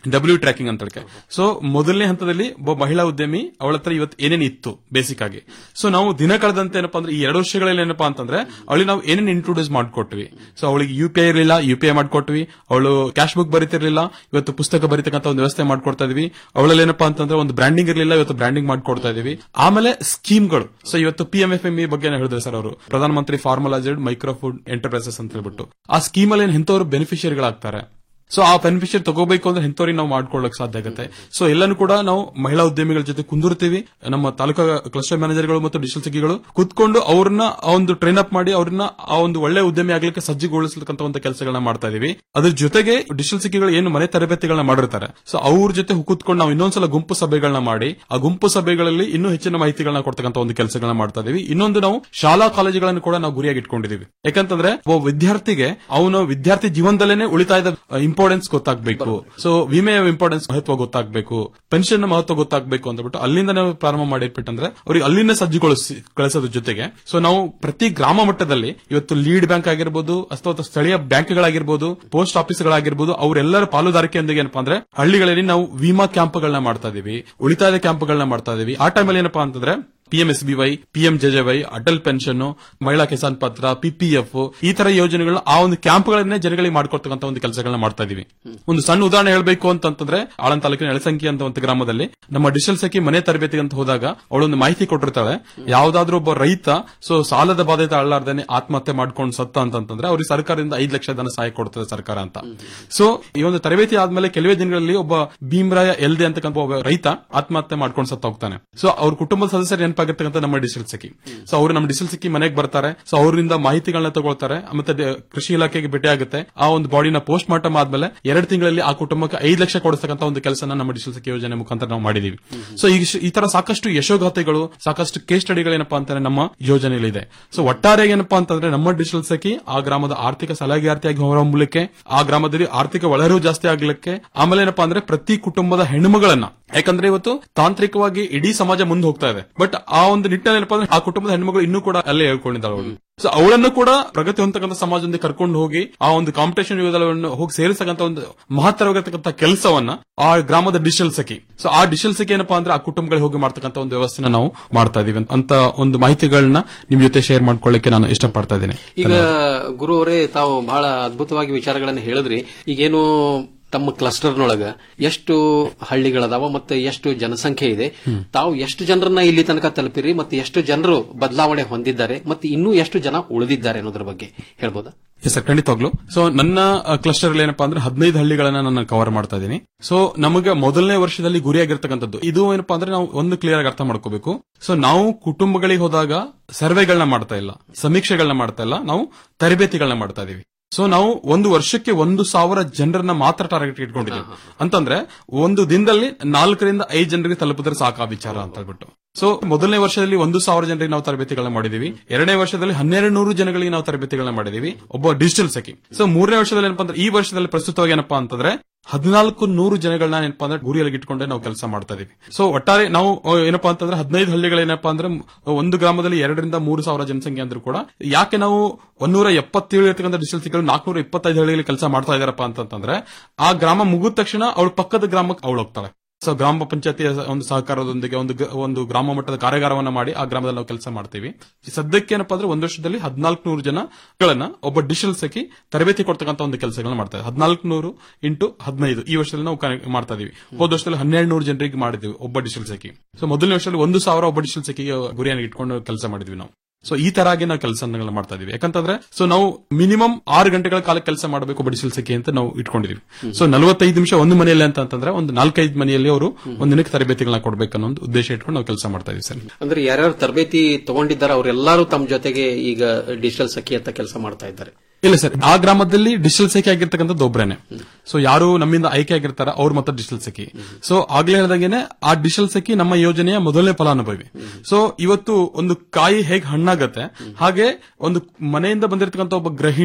ಡಬ್ಲ್ಯೂ ಟ್ರ್ಯಾಕಿಂಗ್ ಅಂತ ಹೇಳಿ ಸೊ ಮೊದಲನೇ ಹಂತದಲ್ಲಿ ಒಬ್ಬ ಮಹಿಳಾ ಉದ್ಯಮಿ ಅವಳ ಹತ್ರ ಇವತ್ತು ಏನೇನು ಇತ್ತು ಬೇಸಿಕ್ ಆಗಿ ಸೊ ನಾವು ದಿನ ಕಳೆದಂತೆ ಏನಪ್ಪಾ ಅಂದ್ರೆ ಈ ಎರಡು ವರ್ಷಗಳಲ್ಲಿ ಏನಪ್ಪಾ ಅಂತಂದ್ರೆ ಅವಳಿಗೆ ನಾವು ಏನೇನು ಇಂಟ್ರೊಡ್ಯೂಸ್ ಮಾಡ್ಕೊಟ್ವಿ ಸೊ ಅವಳಿಗೆ ಯು ಪಿ ಐ ಇರಲಿಲ್ಲ ಯು ಪಿ ಐ ಮಾಡ್ಕೊಟ್ವಿ ಅವಳು ಕ್ಯಾಶ್ ಬುಕ್ ಬರೀತಿರ್ಲಿಲ್ಲ ಇವತ್ತು ಪುಸ್ತಕ ಬರೀತಕ್ಕಂತ ಒಂದು ವ್ಯವಸ್ಥೆ ಮಾಡ್ಕೊಡ್ತಾ ಇದೀವಿ ಅವಳಲ್ಲಿ ಏನಪ್ಪಾ ಅಂತಂದ್ರೆ ಒಂದು ಬ್ರಾಂಡಿಂಗ್ ಇರಲಿಲ್ಲ ಇವತ್ತು ಬ್ರಾಂಡಿಂಗ್ ಮಾಡ್ಕೊಡ್ತಾ ಇದೀವಿ ಆಮೇಲೆ ಸ್ಕೀಮ್ಗಳು ಸೊ ಇವತ್ತು P M F M E ಬಗ್ಗೆ ಹೇಳಿದ್ರೆ ಸರ್ ಅವರು ಪ್ರಧಾನಮಂತ್ರಿ ಫಾರ್ಮಲೈಸ್ಡ್ ಮೈಕ್ರೋ ಫುಡ್ ಎಂಟರ್ಪ್ರೈಸಸ್ ಅಂತ ಹೇಳ್ಬಿಟ್ಟು ಆ ಸ್ಕೀಮ್ ಅಲ್ಲಿ ಎಂತವರು ಬೆನಿಫಿಷಿಯರಿಗಳಾಗ್ತಾರೆ ಸೊ ಆ ಬೆನಿಫಿಷಿಯರ್ ತಗೋಬೇಕು ಅಂದ್ರೆ ಎಂತವ್ರಿಗೆ ನಾವು ಮಾಡ್ಕೊಳ್ಳಕ್ ಸಾಧ್ಯ ಆಗುತ್ತೆ ಸೊ ಎಲ್ಲಾನು ಕೂಡ ನಾವು ಮಹಿಳಾ ಉದ್ಯಮಿಗಳ ಜೊತೆ ಕುಂದಿರ್ತೀವಿ ನಮ್ಮ ತಾಲೂಕಾ ಕ್ಲಸ್ಟರ್ ಮ್ಯಾನೇಜರ್ಗಳು ಮತ್ತು ಡಿಜಿಟಲ್ ಸಿಕ್ಕಿಗಳು ಕುತ್ಕೊಂಡು ಅವ್ರನ್ನ ಆ ಒಂದು ಟ್ರೈನ್ ಅಪ್ ಮಾಡಿ ಅವ್ರನ್ನ ಆ ಒಂದು ಒಳ್ಳೆ ಉದ್ಯಮಿ ಆಗ್ಲಿಕ್ಕೆ ಸಜ್ಜುಗೊಳಿಸತಕ್ಕಂತ ಒಂದು ಕೆಲಸಗಳನ್ನ ಮಾಡ್ತಾ ಇದೀವಿ ಅದ್ರ ಜೊತೆಗೆ ಡಿಜಿಟಲ್ ಸಿಕ್ಕಿಗಳು ಏನು ಮನೆ ತರಬೇತಿಗಳನ್ನ ಮಾಡಿರ್ತಾರೆ ಸೊ ಅವ್ರ ಜೊತೆ ಕೂತ್ಕೊಂಡು ನಾವು ಇನ್ನೊಂದ್ಸಲ ಗುಂಪು ಸಭೆಗಳನ್ನ ಮಾಡಿ ಆ ಗುಂಪು ಸಭೆಗಳಲ್ಲಿ ಇನ್ನೂ ಹೆಚ್ಚಿನ ಮಾಹಿತಿಗಳನ್ನ ಕೊಡ್ತಕ್ಕಂತ ಒಂದು ಕೆಲಸಗಳನ್ನ ಮಾಡ್ತಾ ಇದೀವಿ ಇನ್ನೊಂದು ನಾವು ಶಾಲಾ ಕಾಲೇಜುಗಳನ್ನು ಕೂಡ ನಾವು ಗುರಿಯಾಗಿ ಇಟ್ಕೊಂಡಿದೀವಿ ಯಾಕಂತಂದ್ರೆ ಒಬ್ಬ ವಿದ್ಯಾರ್ಥಿಗೆ ಅವನು ವಿದ್ಯಾರ್ಥಿ ಜೀವನದಲ್ಲೇನೆ ಉಳಿತಾಯದ ಇಂಪಾರ್ಟೆನ್ಸ್ ಗೊತ್ತಾಗಬೇಕು ಸೊ ವಿಮೆಯ ಇಂಪಾರ್ಟೆನ್ಸ್ ಮಹತ್ವ ಗೊತ್ತಾಗಬೇಕು ಪೆನ್ಷನ್ ಮಹತ್ವ ಗೊತ್ತಾಗಬೇಕು ಅಂತ ಬಿಟ್ಟು ಅಲ್ಲಿಂದ ನಾವು ಪ್ರಾರಂಭ ಮಾಡಿಟ್ಬಿಟ್ಟಂದ್ರೆ ಅವ್ರಿಗೆ ಅಲ್ಲಿಂದ ಸಜ್ಜುಗೊಳಿಸಿ ಕಳಿಸೋದ್ರ ಜೊತೆಗೆ ಸೊ ನಾವು ಪ್ರತಿ ಗ್ರಾಮ ಮಟ್ಟದಲ್ಲಿ ಇವತ್ತು ಲೀಡ್ ಬ್ಯಾಂಕ್ ಆಗಿರ್ಬೋದು ಅಥವಾ ಸ್ಥಳೀಯ ಬ್ಯಾಂಕ್ಗಳಾಗಿರ್ಬೋದು ಪೋಸ್ಟ್ ಆಫೀಸ್ಗಳಾಗಿರ್ಬೋದು ಅವರೆಲ್ಲರ ಪಾಲುದಾರಿಕೆಯೊಂದಿಗೆ ಏನಪ್ಪಾ ಅಂದ್ರೆ ಹಳ್ಳಿಗಳಲ್ಲಿ ನಾವು ವಿಮಾ ಕ್ಯಾಂಪ್ಗಳನ್ನ ಮಾಡ್ತಾ ಇದೀವಿ ಉಳಿತಾಯದ ಕ್ಯಾಂಪ್ಗಳನ್ನ ಮಾಡ್ತಾ ಇದೀವಿ ಆ ಟೈಮಲ್ಲಿ ಏನಪ್ಪಾ ಅಂತಂದ್ರೆ ಪಿಎಂಎಸ್ಬಿವೈ ಪಿಎಂಜೆಜೆವೈ ಅಟಲ್ ಪೆನ್ಷನ್ ಮಹಿಳಾ ಕಿಸಾನ್ ಪತ್ರ ಪಿಪಿಎಫ್ ಈ ತರ ಯೋಜನೆಗಳನ್ನ ಆ ಒಂದು ಕ್ಯಾಂಪ್ಗಳನ್ನೇ ಜನಗಳಿಗೆ ಮಾಡ್ಕೊಡ್ತಕ್ಕಂತ ಒಂದು ಕೆಲಸಗಳನ್ನ ಮಾಡ್ತಾ ಇದೀವಿ ಒಂದು ಸಣ್ಣ ಉದಾಹರಣೆ ಹೇಳಬೇಕು ಅಂತಂದ್ರೆ ಆಳನ್ ತಾಲೂಕಿನ ಎಳಸಂಕಿ ಅಂತ ಒಂದು ಗ್ರಾಮದಲ್ಲಿ ನಮ್ಮ ಡಿಜಿಟಲ್ ಸಖಿ ಮನೆ ತರಬೇತಿಗೆ ಅಂತ ಹೋದಾಗ ಅವಳೊಂದು ಮಾಹಿತಿ ಕೊಟ್ಟಿರ್ತಾಳೆ ಯಾವ್ದಾದ್ರೂ ಒಬ್ಬ ರೈತ ಸೊ ಸಾಲದ ಬಾಧ್ಯತೆ ಅಳ್ಳಾರ್ದೇನೆ ಆತ್ಮಹತ್ಯೆ ಮಾಡ್ಕೊಂಡು ಸತ್ತ ಅಂತಂದ್ರೆ ಅವ್ರಿಗೆ ಸರ್ಕಾರದಿಂದ ಐದು ಲಕ್ಷ ಧನ ಸಹಾಯ ಕೊಡ್ತದೆ ಸರ್ಕಾರ ಅಂತ ಸೊ ಈ ಒಂದು ತರಬೇತಿ ಆದ್ಮೇಲೆ ಕೆಲವೇ ದಿನಗಳಲ್ಲಿ ಒಬ್ಬ ಭೀಮರಾಯ ಎಲ್ದೆ ಅಂತಕ್ಕಂಥ ಒಬ್ಬ ರೈತ ಆತ್ಮಹತ್ಯೆ ಮಾಡ್ಕೊಂಡು ಸತ್ತ ಹೋಗ್ತಾನೆ ಸೊ ಅವ್ರ ಕುಟುಂಬದ ಸದಸ್ಯರು ನೆನಪಾಗಿರ್ತಕ್ಕಂಥ ನಮ್ಮ ಡಿಜಿಟಲ್ ಸಿಕ್ಕಿ ಸೊ ಅವರು ನಮ್ಮ ಡಿಜಿಟಲ್ ಸಿಕ್ಕಿ ಮನೆಗೆ ಬರ್ತಾರೆ ಸೊ ಅವರಿಂದ ಮಾಹಿತಿಗಳನ್ನ ತಗೊಳ್ತಾರೆ ಮತ್ತೆ ದ- ಕೃಷಿ ಇಲಾಖೆಗೆ ಭೇಟಿ ಆಗುತ್ತೆ ಆ ಒಂದು ಬಾಡಿನ ಪೋಸ್ಟ್ ಮಾರ್ಟಮ್ ಆದ್ಮೇಲೆ ಎರಡು ತಿಂಗಳಲ್ಲಿ ಆ ಕುಟುಂಬಕ್ಕೆ ಐದು ಲಕ್ಷ ಕೊಡಿಸ್ತಕ್ಕಂಥ ಒಂದು ಕೆಲಸನ ನಮ್ಮ ಡಿಜಿಟಲ್ ಸಿಕ್ಕಿ ಯೋಜನೆ ಮುಖಾಂತರ ನಾವು ಮಾಡಿದೀವಿ ಸೊ ಈ ಈ ತರ ಸಾಕಷ್ಟು ಯಶೋಗಾಥೆಗಳು ಸಾಕಷ್ಟು ಕೇಸ್ ಸ್ಟಡಿಗಳೇನಪ್ಪಾ ಅಂತಾರೆ ನಮ್ಮ ಯೋಜನೆಗಳಿದೆ ಸೊ ಒಟ್ಟಾರೆ ಏನಪ್ಪಾ ಅಂತಂದ್ರೆ ನಮ್ಮ ಡಿಜಿಟಲ್ ಸಖಿ ಆ ಗ್ರಾಮದ ಆರ್ಥಿಕ ಸಲಹೆಗಾರ್ತಿಯಾಗಿ ಹೊರಹೊಮ್ಮಲಿಕ್ಕೆ ಆ ಗ್ರಾಮದಲ್ಲಿ ಆರ್ಥಿಕ ಒಳಹರಿವು ಜಾಸ್ತಿ ಆಗ್ಲಿಕ್ಕೆ ಆಮೇಲೆ ಏನಪ್ಪಾ ಅಂದ್ರೆ ಪ್ರತಿ ಕುಟುಂಬದ ಹೆಣ್ಣುಮಗಳನ್ನ ಯಾಕಂದ್ರೆ ಇವತ್ತು ತಾಂತ್ರಿಕವಾಗಿ ಇಡೀ ಸಮಾಜ ಮುಂದೆ ಹೋಗ್ತಾ ಇದೆ ಬಟ್ ಆ ಒಂದು ನಿಟ್ಟಿನಲ್ಲಿ ಏನಪ್ಪಾ ಅಂದ್ರೆ ಆ ಕುಟುಂಬದ ಹೆಣ್ಮಗಳು ಇನ್ನೂ ಕೂಡ ಅಲ್ಲೇ ಹೇಳ್ಕೊಂಡಿದ್ದಾಳೆ ಅವಳು ಸೊ ಅವಳನ್ನು ಕೂಡ ಪ್ರಗತಿ ಹೊಂದತಕ್ಕಂಥ ಸಮಾಜದಿಂದ ಕರ್ಕೊಂಡು ಹೋಗಿ ಆ ಒಂದು ಕಾಂಪಿಟೇಷನ್ ಯುಗದಲ್ಲಿ ಹೋಗಿ ಸೇರಿಸತಕ್ಕಂಥ ಒಂದು ಮಹತ್ತರವಾಗಿರ್ತಕ್ಕಂಥ ಕೆಲಸವನ್ನ ಆ ಗ್ರಾಮದ ಡಿಜಿಟಲ್ ಸಖಿ ಸೊ ಆ ಡಿಜಿಟಲ್ ಸಖಿ ಏನಪ್ಪಾ ಅಂದ್ರೆ ಆ ಕುಟುಂಬಗಳಿಗೆ ಹೋಗಿ ಮಾಡ್ತಕ್ಕಂಥ ಒಂದು ವ್ಯವಸ್ಥೆನ ನಾವು ಮಾಡ್ತಾ ಇದೀವಿ ಅಂತ ಒಂದು ಮಾಹಿತಿಗಳನ್ನ ನಿಮ್ ಜೊತೆ ಶೇರ್ ಮಾಡ್ಕೊಳ್ಳಿಕ್ಕೆ ನಾನು ಇಷ್ಟಪಡ್ತಾ ಇದ್ದೇನೆ ಈಗ ಗುರು ಅವರೇ ತಾವು ಬಹಳ ಅದ್ಭುತವಾಗಿ ವಿಚಾರಗಳನ್ನು ಹೇಳಿದ್ರಿ ಈಗೇನು ತಮ್ಮ ಕ್ಲಸ್ಟರ್ನೊಳಗ ಎಷ್ಟು ಹಳ್ಳಿಗಳದಾವ ಮತ್ತೆ ಎಷ್ಟು ಜನಸಂಖ್ಯೆ ಇದೆ ತಾವು ಎಷ್ಟು ಜನರನ್ನ ಇಲ್ಲಿ ತನಕ ತಲುಪಿರಿ ಮತ್ತೆ ಎಷ್ಟು ಜನರು ಬದಲಾವಣೆ ಹೊಂದಿದ್ದಾರೆ ಮತ್ತೆ ಇನ್ನೂ ಎಷ್ಟು ಜನ ಉಳಿದಿದ್ದಾರೆ ಅನ್ನೋದ್ರ ಬಗ್ಗೆ ಹೇಳ್ಬೋದಾ ಎಸ್ ಸರ್ ಖಂಡಿತವಾಗ್ಲು ಸೊ ನನ್ನ ಕ್ಲಸ್ಟರ್ ಅಲ್ಲಿ ಏನಪ್ಪಾ ಅಂದ್ರೆ ಹದಿನೈದು ಹಳ್ಳಿಗಳನ್ನ ನಾನು ಕವರ್ ಮಾಡ್ತಾ ಇದ್ದೀನಿ ಸೊ ನಮಗೆ ಮೊದಲನೇ ವರ್ಷದಲ್ಲಿ ಗುರಿಯಾಗಿರ್ತಕ್ಕಂಥದ್ದು ಇದು ಏನಪ್ಪಾ ಅಂದ್ರೆ ನಾವು ಒಂದು ಕ್ಲಿಯರ್ ಆಗಿ ಅರ್ಥ ಮಾಡ್ಕೋಬೇಕು ಸೊ ನಾವು ಕುಟುಂಬಗಳಿಗೆ ಹೋದಾಗ ಸರ್ವೆಗಳನ್ನ ಮಾಡ್ತಾ ಇಲ್ಲ ಸಮೀಕ್ಷೆಗಳನ್ನ ಮಾಡ್ತಾ ಇಲ್ಲ ನಾವು ತರಬೇತಿಗಳನ್ನ ಮಾಡ್ತಾ ಇದೀವಿ ಸೊ ನಾವು ಒಂದು ವರ್ಷಕ್ಕೆ ಒಂದು ಸಾವಿರ ಜನರನ್ನ ಮಾತ್ರ ಟಾರ್ಗೆಟ್ ಇಟ್ಕೊಂಡಿದ್ದೀವಿ ಅಂತಂದ್ರೆ ಒಂದು ದಿನದಲ್ಲಿ ನಾಲ್ಕರಿಂದ ಐದು ಜನರಿಗೆ ತಲುಪಿದ್ರೆ ಸಾಕು ಆ ವಿಚಾರ ಅಂತ ಹೇಳ್ಬಿಟ್ಟು ಸೊ ಮೊದಲನೇ ವರ್ಷದಲ್ಲಿ ಒಂದು ಸಾವಿರ ಜನರಿಗೆ ನಾವು ತರಬೇತಿಗಳನ್ನ ಮಾಡಿದೀವಿ ಎರಡನೇ ವರ್ಷದಲ್ಲಿ ಹನ್ನೆರಡು ನೂರು ಜನಗಳಿಗೆ ನಾವು ತರಬೇತಿಗಳನ್ನ ಮಾಡಿದೀವಿ ಒಬ್ಬ ಡಿಜಿಟಲ್ ಸಖಿ ಸೊ ಮೂರನೇ ವರ್ಷದಲ್ಲಿ ಏನಪ್ಪಾ ಅಂದ್ರೆ ಈ ವರ್ಷದಲ್ಲಿ ಪ್ರಸ್ತುತವಾಗಿ ಏನಪ್ಪಾ ಅಂತಂದ್ರೆ ಹದಿನಾಲ್ಕು ನೂರು ಜನಗಳನ್ನ ಏನಪ್ಪಾ ಅಂದ್ರೆ ಗುರಿಯಲ್ಲಿ ಇಟ್ಕೊಂಡೆ ನಾವು ಕೆಲಸ ಮಾಡ್ತಾ ಇದೀವಿ ಸೊ ಒಟ್ಟಾರೆ ನಾವು ಅಹ್, ಏನಪ್ಪಾ ಅಂತಂದ್ರೆ ಹದಿನೈದು ಹಳ್ಳಿಗಳೇನಪ್ಪಾ ಅಂದ್ರೆ ಒಂದು ಗ್ರಾಮದಲ್ಲಿ ಎರಡರಿಂದ ಮೂರು ಸಾವಿರ ಜನಸಂಖ್ಯೆ ಅಂದ್ರೂ ಕೂಡ ಯಾಕೆ ನಾವು ಒಂದೂರ ಎಪ್ಪತ್ತೇಳು ಇರ್ತಕ್ಕಂಥ ಡಿಜಿಟಲ್ ಸಿಕ್ಕಲು ನಾಲ್ಕನೂರ ಇಪ್ಪತ್ತೈದು ಹಳ್ಳಿಗಳಲ್ಲಿ ಕೆಲಸ ಮಾಡ್ತಾ ಇದಾರಪ್ಪ ಅಂತಂದ್ರೆ ಆ ಗ್ರಾಮ ಮುಗಿದ ತಕ್ಷಣ ಅವಳು ಪಕ್ಕದ ಗ್ರಾಮಕ್ಕೆ ಅವಳು ಹೋಗ್ತಾಳೆ ಸೊ ಗ್ರಾಮ ಪಂಚಾಯತಿಯ ಒಂದು ಸಹಕಾರದೊಂದಿಗೆ ಒಂದು ಗ- ಒಂದು ಗ್ರಾಮ ಮಟ್ಟದ ಕಾರ್ಯಾಗಾರವನ್ನ ಮಾಡಿ ಆ ಗ್ರಾಮದಲ್ಲಿ ನಾವು ಕೆಲಸ ಮಾಡ್ತೀವಿ ಈ ಸದ್ಯಕ್ಕೆ ಏನಪ್ಪಾ ಅಂದ್ರೆ ಒಂದು ವರ್ಷದಲ್ಲಿ ಹದಿನಾಲ್ಕು ನೂರು ಜನಗಳನ್ನ ಒಬ್ಬ ಡಿಜಿಟಲ್ ಸಖಿ ತರಬೇತಿ ಕೊಡ್ತಕ್ಕಂಥ ಒಂದು ಕೆಲಸಗಳನ್ನ ಮಾಡ್ತಾರೆ ಹದಿನಾಲ್ಕು ನೂರು ಇಂಟು ಹದಿನೈದು ಈ ವರ್ಷದಲ್ಲಿ ನಾವು ಕನೆ- ಮಾಡ್ತಾ ಇದೀವಿ ಹೋದ ವರ್ಷದಲ್ಲಿ ಹನ್ನೆರಡು ನೂರು ಜನರಿಗೆ ಮಾಡಿದ್ವಿ ಒಬ್ಬ ಡಿಜಿಟಲ್ ಸಖಿ ಸೊ ಮೊದಲನೇ ವರ್ಷದಲ್ಲಿ ಒಂದು ಸಾವಿರ ಒಬ್ಬ ಡಿಜಿಟಲ್ ಸಖಿಗೆ ಗುರಿಯನ್ನು ಇಟ್ಕೊಂಡು ಕೆಲಸ ಮಾಡಿದ್ವಿ ನಾವು ಸೊ ಈ ತರ ಆಗಿ ನಾವು ಕೆಲಸಗಳನ್ನ ಮಾಡ್ತಾ ಇದೀವಿ ಯಾಕಂತಂದ್ರೆ ಸೊ ನಾವು ಮಿನಿಮಮ್ ಆರು ಗಂಟೆಗಳ ಕಾಲ ಕೆಲಸ ಮಾಡಬೇಕು ಒಬ್ಬ ಡಿಜಿಟಲ್ ಸಖಿ ಅಂತ ನಾವು ಇಟ್ಕೊಂಡಿದೀವಿ ಸೊ ನಲವತ್ತೈದು ನಿಮಿಷ ಒಂದು ಮನೆಯಲ್ಲಿ ಅಂತ ಅಂತಂದ್ರೆ ಒಂದು ನಾಲ್ಕೈದು ಮನೆಯಲ್ಲಿ ಅವರು ಒಂದು ದಿನಕ್ಕೆ ತರಬೇತಿಗಳನ್ನ ಕೊಡ್ಬೇಕು ಅನ್ನೋ ಒಂದು ಉದ್ದೇಶ ಇಟ್ಕೊಂಡು ನಾವು ಕೆಲಸ ಮಾಡ್ತಾ ಇದೀವಿ ಸರ್ ಅಂದ್ರೆ ಯಾರ್ಯಾರು ತರಬೇತಿ ತಗೊಂಡಿದ್ದಾರೆ ಅವರೆಲ್ಲರೂ ತಮ್ಮ ಜೊತೆಗೆ ಈಗ ಡಿಜಿಟಲ್ ಸಖಿ ಅಂತ ಕೆಲಸ ಮಾಡ್ತಾ ಇದ್ದಾರೆ ಇಲ್ಲ ಸರ್ ಆ ಗ್ರಾಮದಲ್ಲಿ ಡಿಜಿಟಲ್ ಸಖಿ ಆಗಿರ್ತಕ್ಕಂಥದ್ದು ಒಬ್ರೇನೆ ಸೊ ಯಾರು ನಮ್ಮಿಂದ ಆಯ್ಕೆ ಆಗಿರ್ತಾರ ಅವ್ರು ಮತ್ತೆ ಡಿಜಿಟಲ್ ಸಖಿ ಸೊ ಆಗ್ಲೇ ಹೇಳ್ದಂಗೆನೆ ಆ ಡಿಜಿಟಲ್ ಸಖಿ ನಮ್ಮ ಯೋಜನೆಯ ಮೊದಲನೇ ಫಲಾನುಭವಿ ಸೊ ಇವತ್ತು ಒಂದು ಕಾಯಿ ಹೇಗೆ ಹಣ್ಣಾಗತ್ತೆ ಹಾಗೆ ಒಂದು ಮನೆಯಿಂದ ಬಂದಿರತಕ್ಕಂಥ ಒಬ್ಬ ಗೃಹಿಣಿ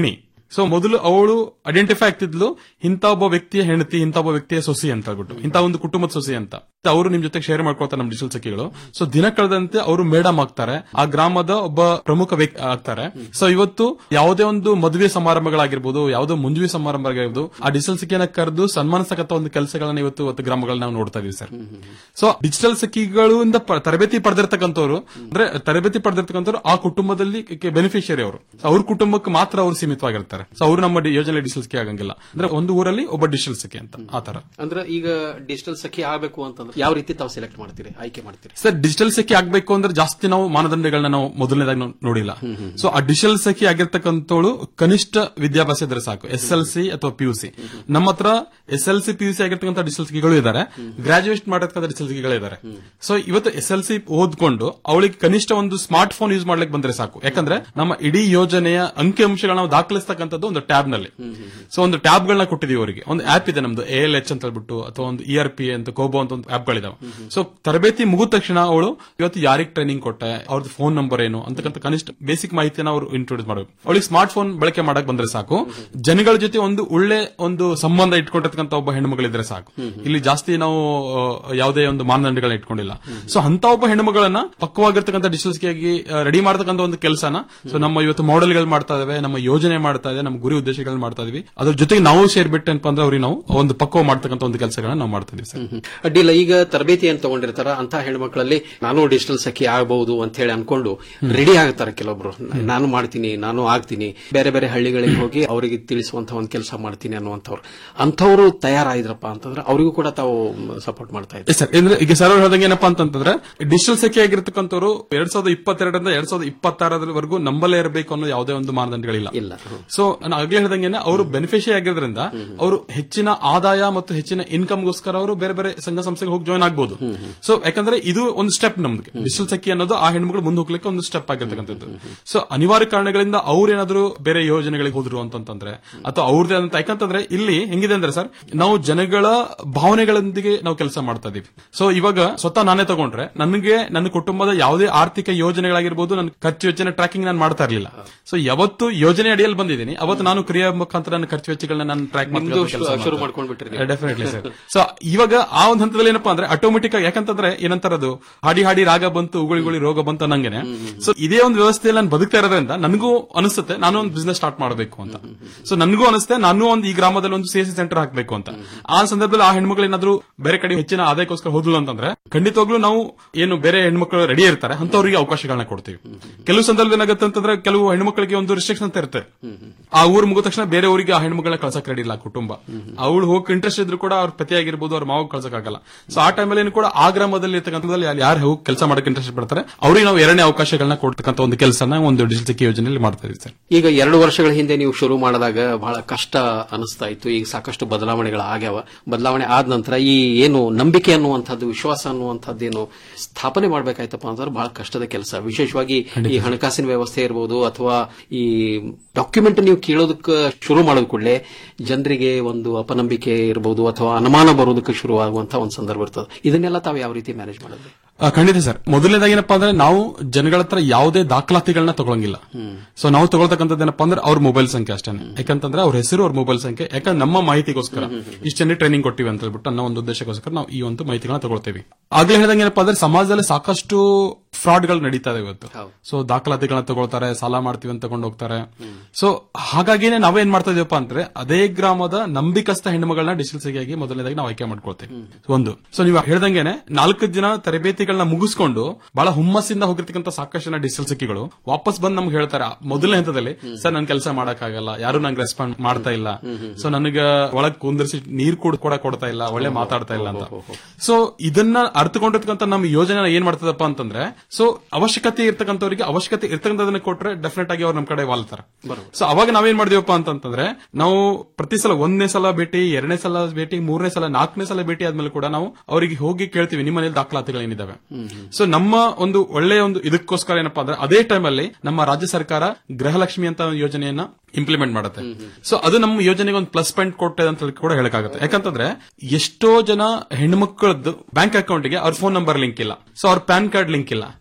ಸೊ ಮೊದಲು ಅವಳು ಐಡೆಂಟಿಫೈ ಆಗ್ತಿದ್ಲು ಇಂಥ ಒಬ್ಬ ವ್ಯಕ್ತಿಯ ಹೆಂಡತಿ ಇಂಥ ಒಬ್ಬ ವ್ಯಕ್ತಿಯ ಸೊಸಿ ಅಂತ ಹೇಳ್ಬಿಟ್ಟು ಇಂಥ ಒಂದು ಕುಟುಂಬದ ಸೊಸಿ ಅಂತ ಅವರು ನಿಮ್ ಜೊತೆ ಶೇರ್ ಮಾಡ್ಕೊಳ್ತಾರೆ ನಮ್ಮ ಡಿಜಿಟಲ್ ಸಖಿಗಳು ಸೊ ದಿನ ಕಳೆದಂತೆ ಅವರು ಮೇಡಮ್ ಆಗ್ತಾರೆ ಆ ಗ್ರಾಮದ ಒಬ್ಬ ಪ್ರಮುಖ ವ್ಯಕ್ತಿ ಆಗ್ತಾರೆ ಸೊ ಇವತ್ತು ಯಾವುದೇ ಒಂದು ಮದುವೆ ಸಮಾರಂಭಗಳಾಗಿರ್ಬೋದು ಯಾವುದೋ ಮುಂಜುವೆ ಸಮಾರಂಭ ಆಗಿರ್ಬೋದು ಆ ಡಿಜಿಟಲ್ ಸಖಿಯನ್ನ ಕರೆದು ಸನ್ಮಾನಿಸಕತ್ತ ಒಂದು ಕೆಲಸಗಳನ್ನ ಇವತ್ತು ಇವತ್ತು ಗ್ರಾಮಗಳನ್ನ ನಾವು ನೋಡ್ತಾ ಇದೀವಿ ಸರ್ ಸೊ ಡಿಜಿಟಲ್ ಸಖಿಗಳಿಂದ ಪ- ತರಬೇತಿ ಪಡೆದಿರ್ತಕ್ಕಂಥವ್ರು ಅಂದ್ರೆ ತರಬೇತಿ ಪಡೆದಿರ್ತಕ್ಕಂಥವ್ರು ಆ ಕುಟುಂಬದಲ್ಲಿ ಬೆನಿಫಿಷಿಯರಿ ಅವರು So ಅವ್ರ ಕುಟುಂಬಕ್ಕೆ ಮಾತ್ರ ಅವರು ಸೀಮಿತವಾಗಿರ್ತಾರೆ ಸೊ ಅವರು ನಮ್ಮ ಡಿ- ಯೋಜನೆ ಡಿಜಿಟಲ್ ಸಖಿ ಆಗಂಗಿಲ್ಲ ಅಂದ್ರೆ ಒಂದು ಊರಲ್ಲಿ ಒಬ್ಬ ಡಿಜಿಟಲ್ ಸಖಿ ಅಂತ ಆ ತರ ಅಂದ್ರೆ ಈಗ ಡಿಜಿಟಲ್ ಸಖಿ ಆಗಬೇಕು ಅಂತಂದ್ರೆ ಯಾವ ರೀತಿ ತಾವು ಸೆಲೆಕ್ಟ್ ಮಾಡ್ತೀರಿ ಆಯ್ಕೆ ಮಾಡ್ತೀರಿ ಸರ್ ಡಿಜಿಟಲ್ ಸಖಿ ಆಗ್ಬೇಕು ಅಂದ್ರೆ ಜಾಸ್ತಿ ನಾವು ಮಾನದಂಡಗಳನ್ನ ನಾವು ಮೊದಲನೇದಾಗಿ ನಾವು ನೋಡಿಲ್ಲ ಸೊ ಆ ಡಿಜಿಟಲ್ ಸಖಿ ಆಗಿರ್ತಕ್ಕಂಥವಳು ಕನಿಷ್ಠ ವಿದ್ಯಾಭ್ಯಾಸ ಇದ್ರೆ ಸಾಕು ಎಸ್ ಎಲ್ ಸಿ ಅಥವಾ ಪಿ ಯು ಸಿ ನಮ್ಮ ಹತ್ರ S L C P U C ಆಗಿರ್ತಕ್ಕಂಥ ಡಿಜಿಟಲ್ ಸಖಿಗಳು ಇದ್ದಾರೆ ಗ್ರಾಜುಯೇಟ್ ಮಾಡಿರ್ತಕ್ಕಂಥ ಡಿಜಿಟಲ್ ಸಖಿಗಳು ಇದ್ದಾರೆ ಸೊ ಇವತ್ತು ಎಸ್ ಎಲ್ ಸಿ ಓದ್ಕೊಂಡು ಅವಳಿಗೆ ಕನಿಷ್ಠ ಒಂದು ಸ್ಮಾರ್ಟ್ ಫೋನ್ ಯೂಸ್ ಮಾಡ್ಲಿಕ್ಕೆ ಬಂದ್ರೆ ಸಾಕು ಯಾಕಂದ್ರೆ ನಮ್ಮ ಇಡೀ ಯೋಜನೆಯ ಅಂಕಿ ಅಂಶಗಳನ್ನ ನಾವು ದಾಖಲಿಸ್ತಕ್ಕಂಥದ್ದು ಒಂದು ಟ್ಯಾಬ್ ನಲ್ಲಿ ಸೊ ಒಂದು ಟ್ಯಾಬ್ ಗಳನ್ನ ಕೊಟ್ಟಿದೀವಿ ಅವರಿಗೆ ಒಂದು ಆಪ್ ಇದೆ ನಮ್ದು ಎ ಎಲ್ ಎಚ್ ಅಂತ ಹೇಳ್ಬಿಟ್ಟು ಅಥವಾ ಒಂದು ಇ ಆರ್ ಪಿ ಅಂತ ಕೋಬೋ ಅಂತ ಒಂದು ಆಪ್ ಗಳಿದಾವೆ ಸೊ ತರಬೇತಿ ಮುಗಿದ ತಕ್ಷಣ ಅವಳು ಇವತ್ತು ಯಾರಿಗೆ ಟ್ರೈನಿಂಗ್ ಕೊಟ್ಟೆ ಅವ್ರದ್ದು ಫೋನ್ ನಂಬರ್ ಏನು ಅಂತಕ್ಕಂಥ ಕನಿಷ್ಠ ಬೇಸಿಕ್ ಮಾಹಿತಿನ ಅವರು ಇಂಟ್ರೊಡ್ಯೂಸ್ ಮಾಡಬೇಕು ಅವಳಿಗೆ ಸ್ಮಾರ್ಟ್ ಫೋನ್ ಬಳಕೆ ಮಾಡಕ್ ಬಂದ್ರೆ ಸಾಕು ಜನಗಳ ಜೊತೆ ಒಂದು ಒಳ್ಳೆ ಒಂದು ಸಂಬಂಧ ಇಟ್ಕೊಂಡಿರ್ತಕ್ಕಂಥ ಒಬ್ಬ ಹೆಣ್ಮಗಳಿದ್ರೆ ಸಾಕು ಇಲ್ಲಿ ಜಾಸ್ತಿ ನಾವು ಆ, ಯಾವುದೇ ಒಂದು ಮಾನದಂಡಗಳನ್ನ ಇಟ್ಕೊಂಡಿಲ್ಲ ಸೊ ಅಂತ ಒಬ್ಬ ಹೆಣ್ಮಗಳನ್ನ ಪಕ್ವವಾಗಿರ್ತಕ್ಕಂಥ ಡಿಜಿಟಲ್ ಸ್ಕಿಯಾಗಿ ರೆಡಿ ಮಾಡತಕ್ಕಂಥ ಒಂದು ಕೆಲಸನ ಸೊ ನಮ್ಮ ಇವತ್ತು ಮಾಡೆಲ್ಗಳು ಮಾಡ್ತಾ ಇದಾವೆ ನಮ್ಮ ಯೋಜನೆ ಮಾಡ್ತಾ ಇದೆ ನಮ್ಮ ಗುರಿ ಉದ್ದೇಶಗಳನ್ನ ಮಾಡ್ತಾ ಇದೀವಿ ಅದ್ರ ಜೊತೆಗೆ ನಾವು ಸೇರ್ಬಿಟ್ಟೆನಪ್ಪ ಅಂದ್ರೆ ಅವ್ರಿಗೆ ನಾವು ಒಂದು ಪಕ್ವ ಮಾಡ್ತಕ್ಕಂಥ ಒಂದು ಕೆಲಸಗಳನ್ನ ನಾವು ಮಾಡ್ತಾ ಇದೀವಿ ಸರ್ ಅಡ್ಡಿಲ್ಲ ಈಗ ತರಬೇತಿ ಅಂತ ತಗೊಂಡಿರ್ತಾರ ಅಂತ ಹೆಣ್ಮಕ್ಳಲ್ಲಿ ನಾನು ಡಿಜಿಟಲ್ ಸಖಿ ಆಗಬಹುದು ಅಂತ ಹೇಳಿ ಅನ್ಕೊಂಡು ರೆಡಿ ಆಗ್ತಾರೆ ಕೆಲವೊಬ್ರು ನಾನು ಮಾಡ್ತೀನಿ ನಾನು ಆಗ್ತೀನಿ ಬೇರೆ ಬೇರೆ ಹಳ್ಳಿಗಳಿಗೆ ಹೋಗಿ ಅವರಿಗೆ ತಿಳಿಸುವಂತ ಒಂದು ಕೆಲಸ ಮಾಡ್ತೀನಿ ಅನ್ನುವಂಥವ್ರು ಅಂಥವ್ರು ತಯಾರಾಯ್ದ್ರಪ್ಪ ಅಂತಂದ್ರೆ ಅವರಿಗೂ ಕೂಡ ತಾವು ಸಪೋರ್ಟ್ ಮಾಡ್ತಾ ಇದ್ದೀವಿ ಸರ್ ಅಂದ್ರೆ ಈಗ ಸರ್ ಅವ್ರು ಹೇಳ್ದಂಗೆ ಏನಪ್ಪಾ ಅಂತಂದ್ರೆ ಡಿಜಿಟಲ್ ಸಖಿ ಆಗಿರ್ತಕ್ಕಂಥವ್ರು ಎರಡ್ ಸಾವಿರದ ಇಪ್ಪತ್ತೆರಡರಿಂದ ಎರಡ್ ಸಾವಿರದ ಇಪ್ಪತ್ತಾರರವರೆಗೂ ನಂಬಲೇ ಇರಬೇಕು ಅನ್ನೋ ಯಾವುದೇ ಒಂದು ಮಾನದಂಡಗಳಿಲ್ಲ ಇಲ್ಲ ಸೊ ನಾನು ಆಗ್ಲೇ ಹೇಳ್ದಂಗೆ ಅವರು ಬೆನಿಫಿಷಿಯರಿ ಆಗಿರೋದ್ರಿಂದ ಅವರು ಹೆಚ್ಚಿನ ಆದಾಯ ಮತ್ತು ಹೆಚ್ಚಿನ ಇನ್ಕಮ್ಗೋಸ್ಕರ ಅವರು ಬೇರೆ ಬೇರೆ ಸಂಘ ಸಂಸ್ಥೆಗೆ ಹೋಗಿ ಜಾಯ್ನ್ ಆಗ್ಬೋದು ಸೊ ಯಾಕಂದ್ರೆ ಇದು ಒಂದು ಸ್ಟೆಪ್ ನಮ್ಗೆ ಡಿಜಿಟಲ್ ಸಖಿ ಅನ್ನೋದು ಆ ಹೆಣ್ಮಗಳು ಮುಂದೆ ಹೋಗ್ಲಿಕ್ಕೆ ಒಂದು ಸ್ಟೆಪ್ ಆಗಿರ್ತಕ್ಕಂಥದ್ದು ಸೊ ಅನಿವಾರ್ಯ ಕಾರಣಗಳಿಂದ ಅವ್ರೇನಾದ್ರೂ ಬೇರೆ ಯೋಜನೆಗಳಿಗೆ ಹೋದ್ರು ಅಂತಂದ್ರೆ ಅಥವಾ ಅವ್ರದೇ ಅಂತ ಯಾಕಂತಂದ್ರೆ ಇಲ್ಲಿ ಹೆಂಗಿದೆ ಅಂದ್ರೆ ಸರ್ ನಾವು ಜನಗಳ ಭಾವನೆಗಳೊಂದಿಗೆ ನಾವು ಕೆಲಸ ಮಾಡ್ತಾ ಇದೀವಿ ಸೊ ಇವಾಗ ಸ್ವತಃ ನಾನೇ ತಗೊಂಡ್ರೆ ನನಗೆ ನನ್ನ ಕುಟುಂಬದ ಯಾವುದೇ ಆರ್ಥಿಕ ಯೋಜನೆಗಳಾಗಿರ್ಬೋದು ನನ್ನ ಖರ್ಚು ವೆಚ್ಚನ ಟ್ರ್ಯಾಕಿಂಗ್ ನಾನು ಮಾಡ್ತಾ ಇರಲಿಲ್ಲ ಸೊ ಯಾವತ್ತು ಯೋಜನೆ ಅಡಿಯಲ್ಲಿ ಬಂದಿದ್ದೀನಿ ಅವತ್ತು ನಾನು ಕ್ರಿಯಾ ಮುಖಾಂತರ ನನ್ನ ಖರ್ಚು ವೆಚ್ಚಗಳನ್ನ ನಾನು ಟ್ರ್ಯಾಕ್ ನಿಮ್ದು ಶು- ಶುರು ಮಾಡ್ಕೊಂಡ್ಬಿಟ್ರಿ ನೀವು. ಡೆಫಿನೆಟ್ಲಿ ಸರ್ ಸೊ ಇವಾಗ ಆ ಒಂದು ಹಂತದಲ್ಲಿ ಏನಪ್ಪಾ ಅಂದ್ರೆ ಆಟೋಮೆಟಿಕ್ ಆಗಿ ಯಾಕಂತಂದ್ರೆ ಏನಂತಾರದು ಹಾಡಿ ಹಾಡಿ ರಾಗ ಬಂತು ಉಗುಳಿ ಉಗುಳಿ ರೋಗ ಬಂತು ಅನ್ನಂಗೆನೆ ಸೊ ಇದೇ ಒಂದು ವ್ಯವಸ್ಥೆಯಲ್ಲಿ ನಾನು ಬದುಕ್ತಾ ಇರೋದ್ರಿಂದ ನನಗೂ ಅನಿಸುತ್ತೆ ನಾನು ಒಂದು ಬಿಸ್ನೆಸ್ ಸ್ಟಾರ್ಟ್ ಮಾಡಬೇಕು ಅಂತ ಸೊ ನನಗೂ ಅನಿಸುತ್ತೆ ನಾನು ಒಂದು ಈ ಗ್ರಾಮದಲ್ಲಿ ಒಂದು ಸಿ ಸೆಂಟರ್ ಹಾಕಬೇಕು ಅಂತ ಆ ಸಂದರ್ಭದಲ್ಲಿ ಆ ಹೆಣ್ಮಕ್ಳು ಏನಾದ್ರು ಬೇರೆ ಕಡೆ ಹೆಚ್ಚಿನ ಆದಾಯಕ್ಕೋಸ್ಕರ ಹೋದ್ಲು ಅಂತಂದ್ರೆ ಖಂಡಿತವಾಗ್ಲೂ ನಾವು ಏನು ಬೇರೆ ಹೆಣ್ಮಕ್ಳು ರೆಡಿ ಇರ್ತಾರೆ ಅಂತವರಿಗೆ ಅವಕಾಶಗಳನ್ನ ಕೊಡ್ತೀವಿ ಕೆಲವು ಸಂದರ್ಭ ಏನಾಗುತ್ತೆ ಅಂತಂದ್ರೆ ಕೆಲವು ಹೆಣ್ಮಕ್ಳಿಗೆ ಒಂದು ರಿಸ್ಟ್ರಿಕ್ಷನ್ ಅಂತ ಇರುತ್ತೆ ಆ ಊರು ಮುಗಿದ ತಕ್ಷಣ ಬೇರೆ ಊರಿಗೆ ಆ ಹೆಣ್ಮಗಳನ್ನ ಕಳ್ಸಕ್ ರೆಡಿ ಇಲ್ಲ ಆ ಕುಟುಂಬ ಅವಳು ಹೋಗಿ ಇಂಟ್ರೆಸ್ಟ್ ಇದ್ರು ಕೂಡ ಅವ್ರ ಪತಿ ಆಗಿರ್ಬೋದು ಅವ್ರ ಮಾವ ಕಳ್ಸಕ್ ಆಗಲ್ಲ ಸೊ ಆ ಟೈಮಲ್ಲಿ ಕೂಡ ಆ ಗ್ರಾಮದಲ್ಲಿ ಇರ್ತಕ್ಕಂಥದ್ದಲ್ಲಿ ಅಲ್ಲಿ ಯಾರು ಹೋಗಿ ಕೆಲಸ ಮಾಡಕ್ಕೆ ಇಂಟ್ರೆಸ್ಟ್ ಪಡ್ತಾರೆ ಅವ್ರಿಗೆ ನಾವು ಎರಡನೇ ಅವಕಾಶಗಳನ್ನ ಕೊಡ್ತಕ್ಕಂಥ ಒಂದು ಕೆಲಸನ ಒಂದು ಡಿಜಿಟಲ್ ಸಿಕ್ಕಿ ಯೋಜನೆಯಲ್ಲಿ ಮಾಡ್ತಾ ಇದೀವಿ ಸರ್ ಈಗ ಎರಡು ವರ್ಷಗಳ ಹಿಂದೆ ನೀವು ಶುರು ಮಾಡಿದಾಗ ಬಹಳ ಕಷ್ಟ ಅನಿಸ್ತಾ ಇತ್ತು ಈಗ ಸಾಕಷ್ಟು ಬದಲಾವಣೆಗಳು ಆಗ್ಯಾವ ಬದಲಾವಣೆ ಆದ ನಂತರ ಈ ಏನು ನಂಬಿಕೆ ಅನ್ನುವಂಥದ್ದು ವಿಶ್ವಾಸ ಅನ್ನುವಂಥದ್ದೇನು ಸ್ಥಾಪನೆ ಮಾಡಬೇಕಾಯ್ತಪ್ಪ ಅಂತಂದ್ರೆ ಬಹಳ ಕಷ್ಟದ ಕೆಲಸ ವಿಶೇಷವಾಗಿ ಈ ಹಣಕಾಸಿನ ವ್ಯವಸ್ಥೆ ಇರಬಹುದು ಅಥವಾ ಈ ಡಾಕ್ಯುಮೆಂಟ್ ನೀವು ಕೇಳೋದಕ್ಕೆ ಶುರು ಮಾಡೋದ್ ಕೂಡಲೇ ಜನರಿಗೆ ಒಂದು ಅಪನಂಬಿಕೆ ಇರಬಹುದು ಅಥವಾ ಅನುಮಾನ ಬರೋದಕ್ಕೆ ಶುರುವಾಗುವಂತಹ ಒಂದು ಸಂದರ್ಭ ಇರ್ತದೆ ಇದನ್ನೆಲ್ಲ ತಾವು ಯಾವ ರೀತಿ ಮ್ಯಾನೇಜ್ ಮಾಡಿದ್ರಿ ಆ, ಖಂಡಿತ ಸರ್ ಮೊದಲನೇದಾಗಿ ಏನಪ್ಪಾ ಅಂದ್ರೆ ನಾವು ಜನಗಳ ಹತ್ರ ಯಾವುದೇ ದಾಖಲಾತಿಗಳನ್ನ ತಗೊಳಂಗಿಲ್ಲ ಸೊ ನಾವು ತಗೊಳ್ತಕ್ಕಂಥದ್ದು ಏನಪ್ಪಾ ಅಂದ್ರೆ ಅವ್ರ ಮೊಬೈಲ್ ಸಂಖ್ಯೆ ಅಷ್ಟೇ ಯಾಕಂತಂದ್ರೆ ಅವ್ರ ಹೆಸರು ಅವ್ರ ಮೊಬೈಲ್ ಸಂಖ್ಯೆ ಯಾಕಂದ್ರೆ ನಮ್ಮ ಮಾಹಿತಿಗೋಸ್ಕರ ಇಷ್ಟನ್ನೇ ಟ್ರೈನಿಂಗ್ ಕೊಟ್ಟಿವಿ ಅಂತ ಹೇಳ್ಬಿಟ್ಟು ಅನ್ನೋ ಒಂದು ಉದ್ದೇಶಕ್ಕೋಸ್ಕರ ನಾವು ಈ ಒಂದು ಮಾಹಿತಿಗಳನ್ನ ತಗೊಳ್ತೇವೆ ಆಗ್ಲೇ ಹೇಳಿದಂಗೆ ಏನಪ್ಪಾ ಅಂದ್ರೆ ಸಮಾಜದಲ್ಲಿ ಸಾಕಷ್ಟು ಫ್ರಾಡ್ಗಳು ನಡೀತಾ ಇದೆ ಇವತ್ತು ಸೊ ದಾಖಲಾತಿಗಳನ್ನ ತಗೊಳ್ತಾರೆ ಸಾಲ ಮಾಡ್ತೀವಿ ಅಂತ ತಗೊಂಡು ಹೋಗ್ತಾರೆ ಸೊ ಹಾಗಾಗಿನೇ ನಾವೇನ್ ಮಾಡ್ತಾ ಇದೀವಪ್ಪ ಅಂದ್ರೆ ಅದೇ ಗ್ರಾಮದ ನಂಬಿಕಸ್ಥ ಹೆಣ್ಣುಮಗಳನ್ನ ಡಿಜಿಟಲ್ ಸಿಗಿಯಾಗಿ ಮೊದಲನೇದಾಗಿ ನಾವು ಆಯ್ಕೆ ಮಾಡ್ಕೊಳ್ತೇವೆ ಒಂದು ಸೊ ನೀವು ಹೇಳ್ದಂಗೆನೆ ನಾಲ್ಕು ದಿನ ತರಬೇತಿಗಳನ್ನ ಮುಗಿಸ್ಕೊಂಡು ಬಹಳ ಹುಮ್ಮಸ್ಸಿಂದ ಹೋಗಿರ್ತಕ್ಕಂಥ ಸಾಕಷ್ಟು ಜನ ಡಿಜಿಟಲ್ ಸಿಕ್ಕಿಗಳು ವಾಪಸ್ ಬಂದು ನಮ್ಗೆ ಹೇಳ್ತಾರೆ ಮೊದಲನೇ ಹಂತದಲ್ಲಿ ಸರ್ ನನ್ ಕೆಲಸ ಮಾಡಕ್ಕಾಗಲ್ಲ ಯಾರು ನಂಗೆ ರೆಸ್ಪಾಂಡ್ ಮಾಡ್ತಾ ಇಲ್ಲ ಸೊ ನನಗ ಒಳಗ್ ಕುಂದರ್ಸಿ ನೀರ್ ಕೂಡ ಕೂಡ ಕೊಡ್ತಾ ಇಲ್ಲ ಒಳ್ಳೆ ಮಾತಾಡ್ತಾ ಇಲ್ಲ ಅಂತ ಸೊ ಇದನ್ನ ಅರ್ಥಕೊಂಡಿರ್ತಕ್ಕಂಥ ನಮ್ಮ ಯೋಜನೆ ಏನ್ ಮಾಡ್ತದಪ್ಪ ಅಂತಂದ್ರೆ ಸೊ ಅವಶ್ಯಕತೆ ಇರ್ತಕ್ಕಂಥವ್ರಿಗೆ ಅವಶ್ಯಕತೆ ಇರ್ತಕ್ಕಂಥದನ್ನ ಕೊಟ್ರೆ ಡೆಫಿನೆಟ್ ಆಗಿ ಅವ್ರು ನಮ್ ಕಡೆ ವಾಲ್ತಾರೆ ಸೊ ಅವಾಗ ನಾವೇನ್ ಮಾಡಿದೀವಪ್ಪ ಅಂತಂದ್ರೆ ನಾವು ಪ್ರತಿ ಸಲ ಒಂದನೇ ಸಲ ಭೇಟಿ ಎರಡನೇ ಸಲ ಭೇಟಿ ಮೂರನೇ ಸಲ ನಾಲ್ಕನೇ ಸಲ ಭೇಟಿ ಆದ್ಮೇಲೆ ಕೂಡ ನಾವು ಅವರಿಗೆ ಹೋಗಿ ಕೇಳ್ತೀವಿ ನಿಮ್ಮ ಮನೇಲಿ ದಾಖಲಾತಿಗಳು ಏನಿದಾವೆ ಸೊ ನಮ್ಮ ಒಂದು ಒಳ್ಳೆಯ ಒಂದು ಇದಕ್ಕೋಸ್ಕರ ಏನಪ್ಪಾ ಅಂದ್ರೆ ಅದೇ ಟೈಮ್ ಅಲ್ಲಿ ನಮ್ಮ ರಾಜ್ಯ ಸರ್ಕಾರ ಗೃಹಲಕ್ಷ್ಮಿ ಅಂತ ಒಂದು ಯೋಜನೆಯನ್ನ ಇಂಪ್ಲಿಮೆಂಟ್ ಮಾಡುತ್ತೆ ಸೊ ಅದು ನಮ್ಮ ಯೋಜನೆಗೆ ಒಂದು ಪ್ಲಸ್ ಪಾಯಿಂಟ್ ಕೊಟ್ಟಿದೆ ಅಂತ ಹೇಳಿ ಕೂಡ ಹೇಳಕ್ಕಾಗುತ್ತೆ ಯಾಕಂತಂದ್ರೆ ಎಷ್ಟೋ ಜನ ಹೆಣ್ಮಕ್ಳದ್ದು ಬ್ಯಾಂಕ್ ಅಕೌಂಟ್ಗೆ ಅವ್ರ ಫೋನ್ ನಂಬರ್ ಲಿಂಕ್ ಇಲ್ಲ ಸೊ ಅವ್ರ ಪ್ಯಾನ್ ಕಾರ್ಡ್ ಲಿಂಕ್ ಇಲ್ಲ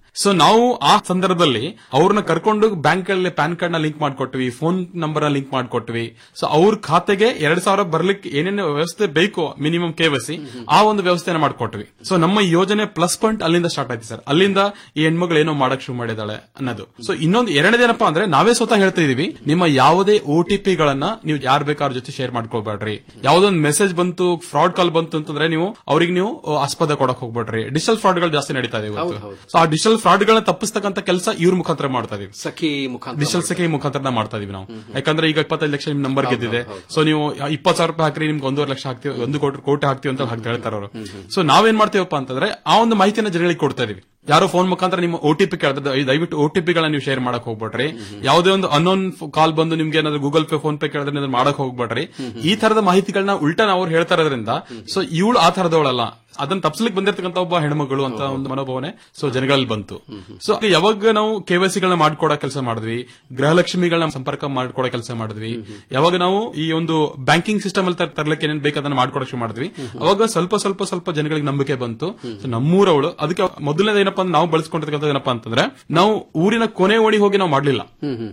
ಸೊ ನಾವು ಆ ಸಂದರ್ಭದಲ್ಲಿ ಅವ್ರನ್ನ ಕರ್ಕೊಂಡು ಬ್ಯಾಂಕ್ ಅಲ್ಲಿ ಪ್ಯಾನ್ ಕಾರ್ಡ್ ನ ಲಿಂಕ್ ಮಾಡ್ಕೊಟ್ವಿ ಫೋನ್ ನಂಬರ್ ನ ಲಿಂಕ್ ಮಾಡ್ಕೊಟ್ವಿ ಸೊ ಅವ್ರ ಖಾತೆಗೆ ಎರಡ್ ಸಾವಿರ ಬರ್ಲಿಕ್ಕೆ ಏನೇನು ವ್ಯವಸ್ಥೆ ಬೇಕು ಮಿನಿಮಮ್ ಕೆವಸಿ ಆ ಒಂದು ವ್ಯವಸ್ಥೆನ ಮಾಡ್ಕೊಟ್ವಿ ಸೊ ನಮ್ಮ ಈ ಯೋಜನೆ ಪ್ಲಸ್ ಪಾಯಿಂಟ್ ಅಲ್ಲಿಂದ ಸ್ಟಾರ್ಟ್ ಆಯ್ತು ಸರ್ ಅಲ್ಲಿಂದ ಈ ಹೆಣ್ಮಗಳು ಏನೋ ಮಾಡಕ್ ಶುರು ಮಾಡಿದಾಳೆ ಅನ್ನೋದು ಸೊ ಇನ್ನೊಂದು ಎರಡನೇದೇನಪ್ಪ ಅಂದ್ರೆ ನಾವೇ ಸ್ವತಃ ಹೇಳ್ತಾ ಇದೀವಿ ನಿಮ್ಮ ಯಾವುದೇ ಒ ಟಿ ಪಿ ಗಳನ್ನ ನೀವು ಯಾರು ಬೇಕಾದ್ರ ಜೊತೆ ಶೇರ್ ಮಾಡ್ಕೊಳ್ಬೇಡ್ರಿ ಯಾವ್ದೊಂದು ಮೆಸೇಜ್ ಬಂತು ಫ್ರಾಡ್ ಕಾಲ್ ಬಂತು ಅಂತಂದ್ರೆ ನೀವು ಅವ್ರಿಗೆ ನೀವು ಅಹ್, ಆಸ್ಪದ ಕೊಡಕ್ ಹೋಗ್ಬೇಡ್ರಿ ಡಿಜಿಟಲ್ ಫ್ರಾಡ್ ಗಳು ಜಾಸ್ತಿ ನಡೀತಾ ಇದೆ ಹೌದು, ಇವತ್ತು ಹೌದು. ಸೊ ಆ ಡಿಜಿಟಲ್ ಫ್ರಾಡ್ ಗಳನ್ನ ತಪ್ಪಿಸ್ತಕ್ಕಂತ ಕೆಲಸ ಇವ್ರ ಮುಖಾಂತರ ಮಾಡ್ತಾ ಇದೀವಿ ಸಖಿ ಮುಖಾಂತರ ಡಿಜಿಟಲ್ ಸಖಿ ಮುಖಾಂತರ ಮಾಡ್ತಾ ಇದೀವಿ ನಾವು ಯಾಕಂದ್ರೆ ಈಗ ಇಪ್ಪತ್ತೈದು ಲಕ್ಷ ನಿಮ್ ನಂಬರ್ ಗೆದ್ದಿದೆ ಸೊ ನೀವು ಇಪ್ಪತ್ತು ಸಾವಿರ ರೂಪಾಯಿ ಹಾಕ್ರಿ ನಿಮ್ಗೆ ಒಂದೂವರೆ ಲಕ್ಷ ಹಾಕ್ತೀವಿ ಒಂದು ಕೋಟಿ ಕೋಟಿ ಹಾಕ್ತೀವಿ ಅಂತ ಹಾಕ್ತಾ ಹೇಳ್ತಾರೆ ಅವರು ಸೊ ನಾವೇನ್ ಮಾಡ್ತೀವಪ್ಪ ಅಂತಂದ್ರೆ ಆ ಒಂದು ಮಾಹಿತಿನ ಜನಗಳಿಗೆ ಕೊಡ್ತಾ ಇದೀವಿ ಯಾರೋ ಫೋನ್ ಮುಖಾಂತರ ನಿಮ್ಮ ಒ ಟಿ ಪಿ ಕೇಳಿದ್ರೆ ದಯವಿಟ್ಟು ಒ ಟಿ ಗಳನ್ನ ನೀವು ಶೇರ್ ಮಾಡಕ್ ಹೋಗ್ಬೇಡ್ರಿ ಯಾವುದೇ ಒಂದು ಅನ್ನೋನ್ ಕಾಲ್ ಬಂದು ನಿಮ್ಗೆ ಏನಾದ್ರು ಗೂಗಲ್ ಪೇ ಫೋನ್ ಪೇ ಕೇಳಿದ್ರೆ ನೀವು ಮಾಡಕ್ ಹೋಗ್ಬೇಡ್ರಿ ಈ ತರದ ಮಾಹಿತಿಗಳನ್ನ ಉಲ್ಟಾ ನಾವು ಅವ್ರು ಹೇಳ್ತಾ ಇರೋದ್ರಿಂದ ಸೊ ಇವಳು ಆ ತರದವಳಲ್ಲ ಅದನ್ನ ತಪ್ಸಲಿಕ್ಕೆ ಬಂದಿರತಕ್ಕಂತ ಒಬ್ಬ ಹೆಣ್ಮಗಳು ಅಂತ ಒಂದು ಮನೋಭಾವನೆ ಸೊ ಜನಗಳಲ್ಲಿ ಬಂತು ಸೊ ಯಾವಾಗ ನಾವು ಕೆವೈಸಿಗಳನ್ನ ಮಾಡ್ಕೊಡೋ ಕೆಲಸ ಮಾಡಿದ್ವಿ ಗೃಹಲಕ್ಷ್ಮಿಗಳನ್ನ ಸಂಪರ್ಕ ಮಾಡ್ಕೊಡೋ ಕೆಲಸ ಮಾಡಿದ್ವಿ ಯಾವಾಗ ನಾವು ಈ ಒಂದು ಬ್ಯಾಂಕಿಂಗ್ ಸಿಸ್ಟಮ್ ಅಲ್ಲಿ ತರ- ತರ್ಲಿಕ್ಕೆ ಏನೇನ್ ಬೇಕು ಅದನ್ನ ಮಾಡ್ಕೊಡಕ್ಕೆ ಶುರು ಮಾಡಿದ್ವಿ ಅವಾಗ ಸ್ವಲ್ಪ ಸ್ವಲ್ಪ ಸ್ವಲ್ಪ ಜನಗಳಿಗೆ ನಂಬಿಕೆ ಬಂತು So ನಮ್ಮೂರವಳು ಅದಕ್ಕೆ ಮೊದಲನೇದು ಏನಪ್ಪಾ ಅಂದ್ರೆ ನಾವು ಬಳಸ್ಕೊಂಡಿರ್ತಕ್ಕಂಥ ಏನಪ್ಪಾ ಅಂತಂದ್ರೆ ನಾವು ಊರಿನ ಕೊನೆ ಓಣಿ ಹೋಗಿ ನಾವು ಮಾಡ್ಲಿಲ್ಲ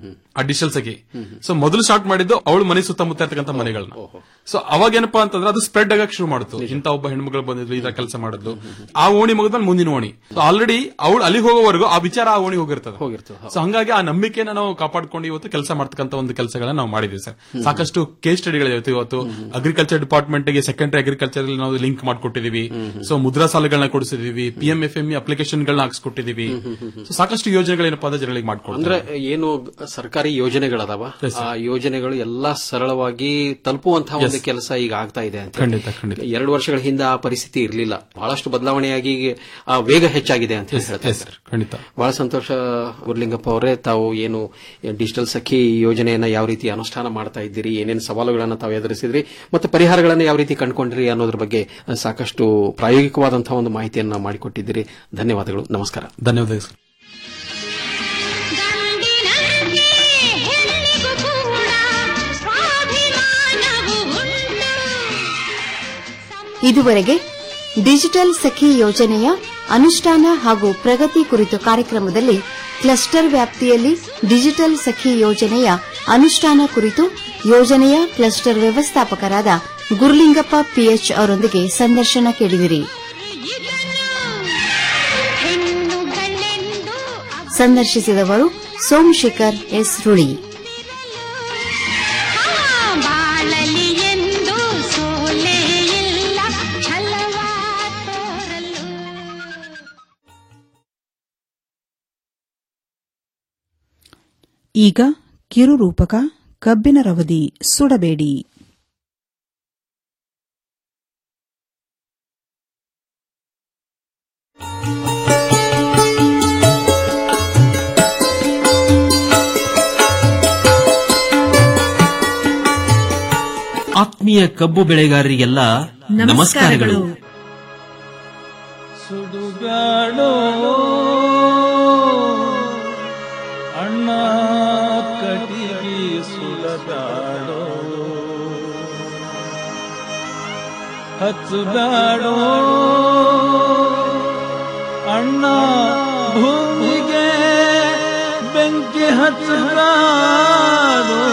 ಆ ಡಿಜಿಟಲ್ ಸಖಿ ಸೊ ಮೊದಲು ಸ್ಟಾರ್ಟ್ ಮಾಡಿದ್ದು ಅವಳು ಮನೆ ಸುತ್ತಮುತ್ತ ಇರ್ತಕ್ಕಂಥ ಮನೆಗಳನ್ನ ಸೊ ಅವಾಗ ಏನಪ್ಪಾ ಅಂತಂದ್ರೆ ಅದು ಸ್ಪ್ರೆಡ್ ಆಗಕ್ಕೆ ಶುರು ಮಾಡ್ತು ಇಂತ ಒಬ್ಬ ಹೆಣ್ಮಗಳು ಬಂದಿದ್ಲು ಈ ತರ ಕೆಲಸ ಮಾಡಿದ್ಲು ಆ ಓಣಿ ಮುಗಿದ್ಮೇಲೆ ಮುಂದಿನ ಓಣಿ ಸೊ ಆಲ್ರೆಡಿ ಅವಳು ಅಲ್ಲಿ ಹೋಗೋವರೆಗೂ ಆ ವಿಚಾರ ಆ ಓಣಿ ಹೋಗಿರ್ತದೆ ಸೊ ಹಂಗಾಗಿ ಆ ನಂಬಿಕೆನ ನಾವು ಕಾಪಾಡ್ಕೊಂಡು ಇವತ್ತು ಕೆಲಸ ಮಾಡ್ತಕ್ಕಂಥ ಒಂದು ಕೆಲಸಗಳನ್ನ ನಾವು ಮಾಡಿದ್ವಿ ಸರ್ ಸಾಕಷ್ಟು ಕೇಸ್ ಸ್ಟಡಿಗಳಿವೆ ಇವತ್ತು ಅಗ್ರಿಕಲ್ಚರ್ ಡಿಪಾರ್ಟ್ಮೆಂಟ್ ಗೆ ಸೆಕೆಂಡರಿ ಅಗ್ರಿಕಲ್ಚರ್ ನಾವು ಲಿಂಕ್ ಮಾಡ್ಕೊಟ್ಟಿದೀವಿ ಸೊ ಮುದ್ರಾ ಸಾಲಗಳನ್ನ ಕೊಡಿಸಿದೀವಿ P M F M application ಗಳನ್ನ ಹಾಕ್ಸ್ಕೊಟ್ಟಿದೀವಿ ಸೊ ಸಾಕಷ್ಟು ಯೋಜನೆಗಳೇನಪ್ಪ ಅಂದ್ರೆ ಜನಗಳಿಗೆ ಮಾಡ್ಕೊಡ್ತಾರೆ ಅಂದ್ರೆ ಏನು ಸರ್ಕಾರಿ ಯೋಜನೆಗಳದಾವ ಆ ಯೋಜನೆಗಳು ಎಲ್ಲಾ ಸರಳವಾಗಿ ತಲುಪುವಂತಹ ಒಂದು ಕೆಲಸ ಈಗ ಆಗ್ತಾ ಇದೆ ಅಂತ ಖಂಡಿತ ಖಂಡಿತ ಎರಡು ವರ್ಷಗಳ ಹಿಂದೆ ಆ ಪರಿಸ್ಥಿತಿ ಇರಲಿಲ್ಲ ಬಹಳಷ್ಟು ಬದಲಾವಣೆಯಾಗಿ ಆ ವೇಗ ಹೆಚ್ಚಾಗಿದೆ ಅಂತ ಹೇಳಿ ಹೇಳ್ತಾ ಇದ್ದಾರೆ ಖಂಡಿತ ಬಹಳ ಸಂತೋಷ ಗುರುಲಿಂಗಪ್ಪ ಅವರೇ ತಾವು ಏನು ಡಿಜಿಟಲ್ ಸಖಿ ಯೋಜನೆಯನ್ನ ಯಾವ ರೀತಿ ಅನುಷ್ಠಾನ ಮಾಡ್ತಾ ಇದ್ದೀರಿ ಏನೇನು ಸವಾಲುಗಳನ್ನ ತಾವು ಎದುರಿಸಿದ್ರಿ ಮತ್ತೆ ಪರಿಹಾರಗಳನ್ನ ಯಾವ ರೀತಿ ಕಂಡುಕೊಂಡ್ರಿ ಅನ್ನೋದ್ರ ಬಗ್ಗೆ ಸಾಕಷ್ಟು ಪ್ರಾಯೋಗಿಕವಾದಂತಹ ಒಂದು ಮಾಹಿತಿಯನ್ನ ಮಾಡಿಕೊಟ್ಟಿದ್ದೀರಿ ಧನ್ಯವಾದಗಳು ನಮಸ್ಕಾರ ಧನ್ಯವಾದ ಸರ್ ಹೆಣ್ಣಿಗೂ ಕೂಡ ಸ್ವಾಭಿಮಾನವು ಉಂಟು ಇದುವರೆಗೆ ಡಿಜಿಟಲ್ ಸಖಿ ಯೋಜನೆಯ ಅನುಷ್ಠಾನ ಹಾಗೂ ಪ್ರಗತಿ ಕುರಿತು ಕಾರ್ಯಕ್ರಮದಲ್ಲಿ ಕ್ಲಸ್ಟರ್ ವ್ಯಾಪ್ತಿಯಲ್ಲಿ ಡಿಜಿಟಲ್ ಸಖಿ ಯೋಜನೆಯ ಅನುಷ್ಠಾನ ಕುರಿತು ಯೋಜನೆಯ ಕ್ಲಸ್ಟರ್ ವ್ಯವಸ್ಥಾಪಕರಾದ ಗುರುಲಿಂಗಪ್ಪ ಪಿಎಚ್ ಅವರೊಂದಿಗೆ ಸಂದರ್ಶನ ಕೇಳಿದಿರಿ ಸಂದರ್ಶಿಸಿದವರು ಸೋಮಶೇಖರ್ ಎಸ್ ರುಳಿ ಬಾಳಲಿ ಎಂದು ಸೋಲೇ ಇಲ್ಲ ಛಲವಾ ತೋರಲು ಈಗ ಕಿರುರೂಪಕ ಕಬ್ಬಿನ ರವದಿ ಸುಡಬೇಡಿ ಆತ್ಮೀಯ ಕಬ್ಬು ಬೆಳೆಗಾರರಿಗೆಲ್ಲ ನಮಸ್ಕಾರಗಳು ಸುಡುಗಾಡೋ ಅಣ್ಣ ಕಟಿಗೆ ಸುಡಗಾಡೋ ಹಚ್ಚುಗಾಡೋ ಅಣ್ಣ ಭೂಮಿಗೆ ಬೆಂಕಿ ಹಚ್ಚುಗಾಡೋ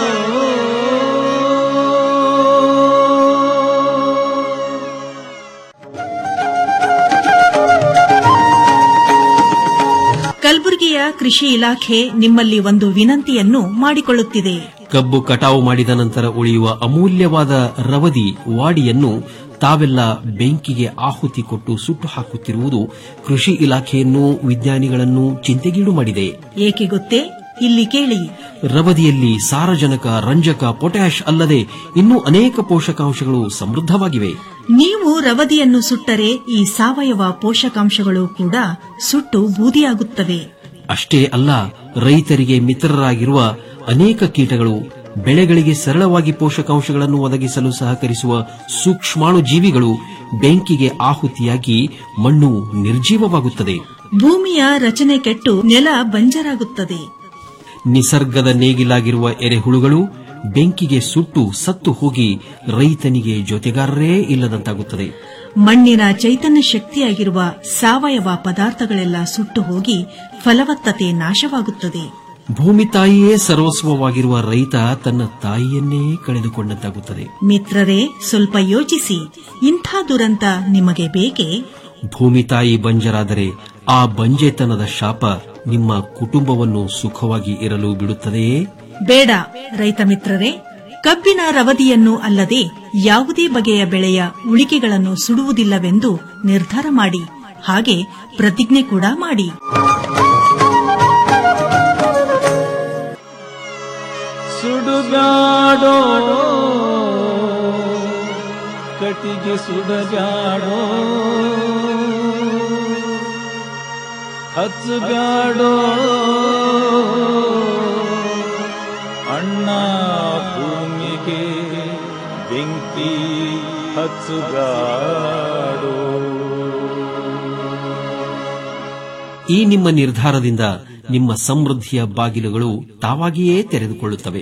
ಕಲಬುರಗಿಯ ಕೃಷಿ ಇಲಾಖೆ ನಿಮ್ಮಲ್ಲಿ ಒಂದು ವಿನಂತಿಯನ್ನು ಮಾಡಿಕೊಳ್ಳುತ್ತಿದೆ ಕಬ್ಬು ಕಟಾವು ಮಾಡಿದ ನಂತರ ಉಳಿಯುವ ಅಮೂಲ್ಯವಾದ ರವದಿ ವಾಡಿಯನ್ನು ತಾವೆಲ್ಲ ಬೆಂಕಿಗೆ ಆಹುತಿ ಕೊಟ್ಟು ಸುಟ್ಟು ಹಾಕುತ್ತಿರುವುದು ಕೃಷಿ ಇಲಾಖೆಯನ್ನು ವಿಜ್ಞಾನಿಗಳನ್ನು ಚಿಂತೆಗೀಡು ಮಾಡಿದೆ ಏಕೆ ಗೊತ್ತೇ ಇಲ್ಲಿ ಕೇಳಿ ರವದಿಯಲ್ಲಿ ಸಾರಜನಕ ರಂಜಕ ಪೊಟ್ಯಾಷ್ ಅಲ್ಲದೆ ಇನ್ನೂ ಅನೇಕ ಪೋಷಕಾಂಶಗಳು ಸಮೃದ್ಧವಾಗಿವೆ ನೀವು ರವದಿಯನ್ನು ಸುಟ್ಟರೆ ಈ ಸಾವಯವ ಪೋಷಕಾಂಶಗಳು ಕೂಡ ಸುಟ್ಟು ಬೂದಿಯಾಗುತ್ತವೆ ಅಷ್ಟೇ ಅಲ್ಲ ರೈತರಿಗೆ ಮಿತ್ರರಾಗಿರುವ ಅನೇಕ ಕೀಟಗಳು ಬೆಳೆಗಳಿಗೆ ಸರಳವಾಗಿ ಪೋಷಕಾಂಶಗಳನ್ನು ಒದಗಿಸಲು ಸಹಕರಿಸುವ ಸೂಕ್ಷ್ಮಾಣು ಜೀವಿಗಳು ಬೆಂಕಿಗೆ ಆಹುತಿಯಾಗಿ ಮಣ್ಣು ನಿರ್ಜೀವವಾಗುತ್ತದೆ ಭೂಮಿಯ ರಚನೆ ಕೆಟ್ಟು ನೆಲ ಬಂಜರಾಗುತ್ತದೆ ನಿಸರ್ಗದ ನೇಗಿಲಾಗಿರುವ ಎರೆಹುಳುಗಳು ಬೆಂಕಿಗೆ ಸುಟ್ಟು ಸತ್ತು ಹೋಗಿ ರೈತನಿಗೆ ಜೊತೆಗಾರರೇ ಇಲ್ಲದಂತಾಗುತ್ತದೆ ಮಣ್ಣಿನ ಚೈತನ್ಯ ಶಕ್ತಿಯಾಗಿರುವ ಸಾವಯವ ಪದಾರ್ಥಗಳೆಲ್ಲ ಸುಟ್ಟು ಹೋಗಿ ಫಲವತ್ತತೆ ನಾಶವಾಗುತ್ತದೆ ಭೂಮಿ ತಾಯಿಯೇ ಸರ್ವಸ್ವವಾಗಿರುವ ರೈತ ತನ್ನ ತಾಯಿಯನ್ನೇ ಕಳೆದುಕೊಂಡಂತಾಗುತ್ತದೆ ಮಿತ್ರರೇ ಸ್ವಲ್ಪ ಯೋಚಿಸಿ ಇಂಥ ದುರಂತ ನಿಮಗೆ ಬೇಕೇ ಭೂಮಿ ತಾಯಿ ಬಂಜರಾದರೆ ಆ ಬಂಜೆತನದ ಶಾಪ ನಿಮ್ಮ ಕುಟುಂಬವನ್ನು ಸುಖವಾಗಿ ಇರಲು ಬಿಡುತ್ತದೆಯೇ ಬೇಡ ರೈತ ಮಿತ್ರರೇ ಕಬ್ಬಿನ ರವದಿಯನ್ನು ಅಲ್ಲದೆ ಯಾವುದೇ ಬಗೆಯ ಬೆಳೆಯ ಉಳಿಕೆಗಳನ್ನು ಸುಡುವುದಿಲ್ಲವೆಂದು ನಿರ್ಧಾರ ಮಾಡಿ ಹಾಗೆ ಪ್ರತಿಜ್ಞೆ ಕೂಡ ಮಾಡಿ ಸುಡುಗಾಡೋ ಕಟಿಗೆ ಸುಡಗಾಡೋ ಹಚ್ಚಗಾಡೋ ಅಣ್ಣ ಭೂಮಿಗೆ ಬೆಂಕಿ ಹಚ್ಚುಗಾಡೋ ಈ ನಿಮ್ಮ ನಿರ್ಧಾರದಿಂದ ನಿಮ್ಮ ಸಮೃದ್ಧಿಯ ಬಾಗಿಲುಗಳು ತಾವಾಗಿಯೇ ತೆರೆದುಕೊಳ್ಳುತ್ತವೆ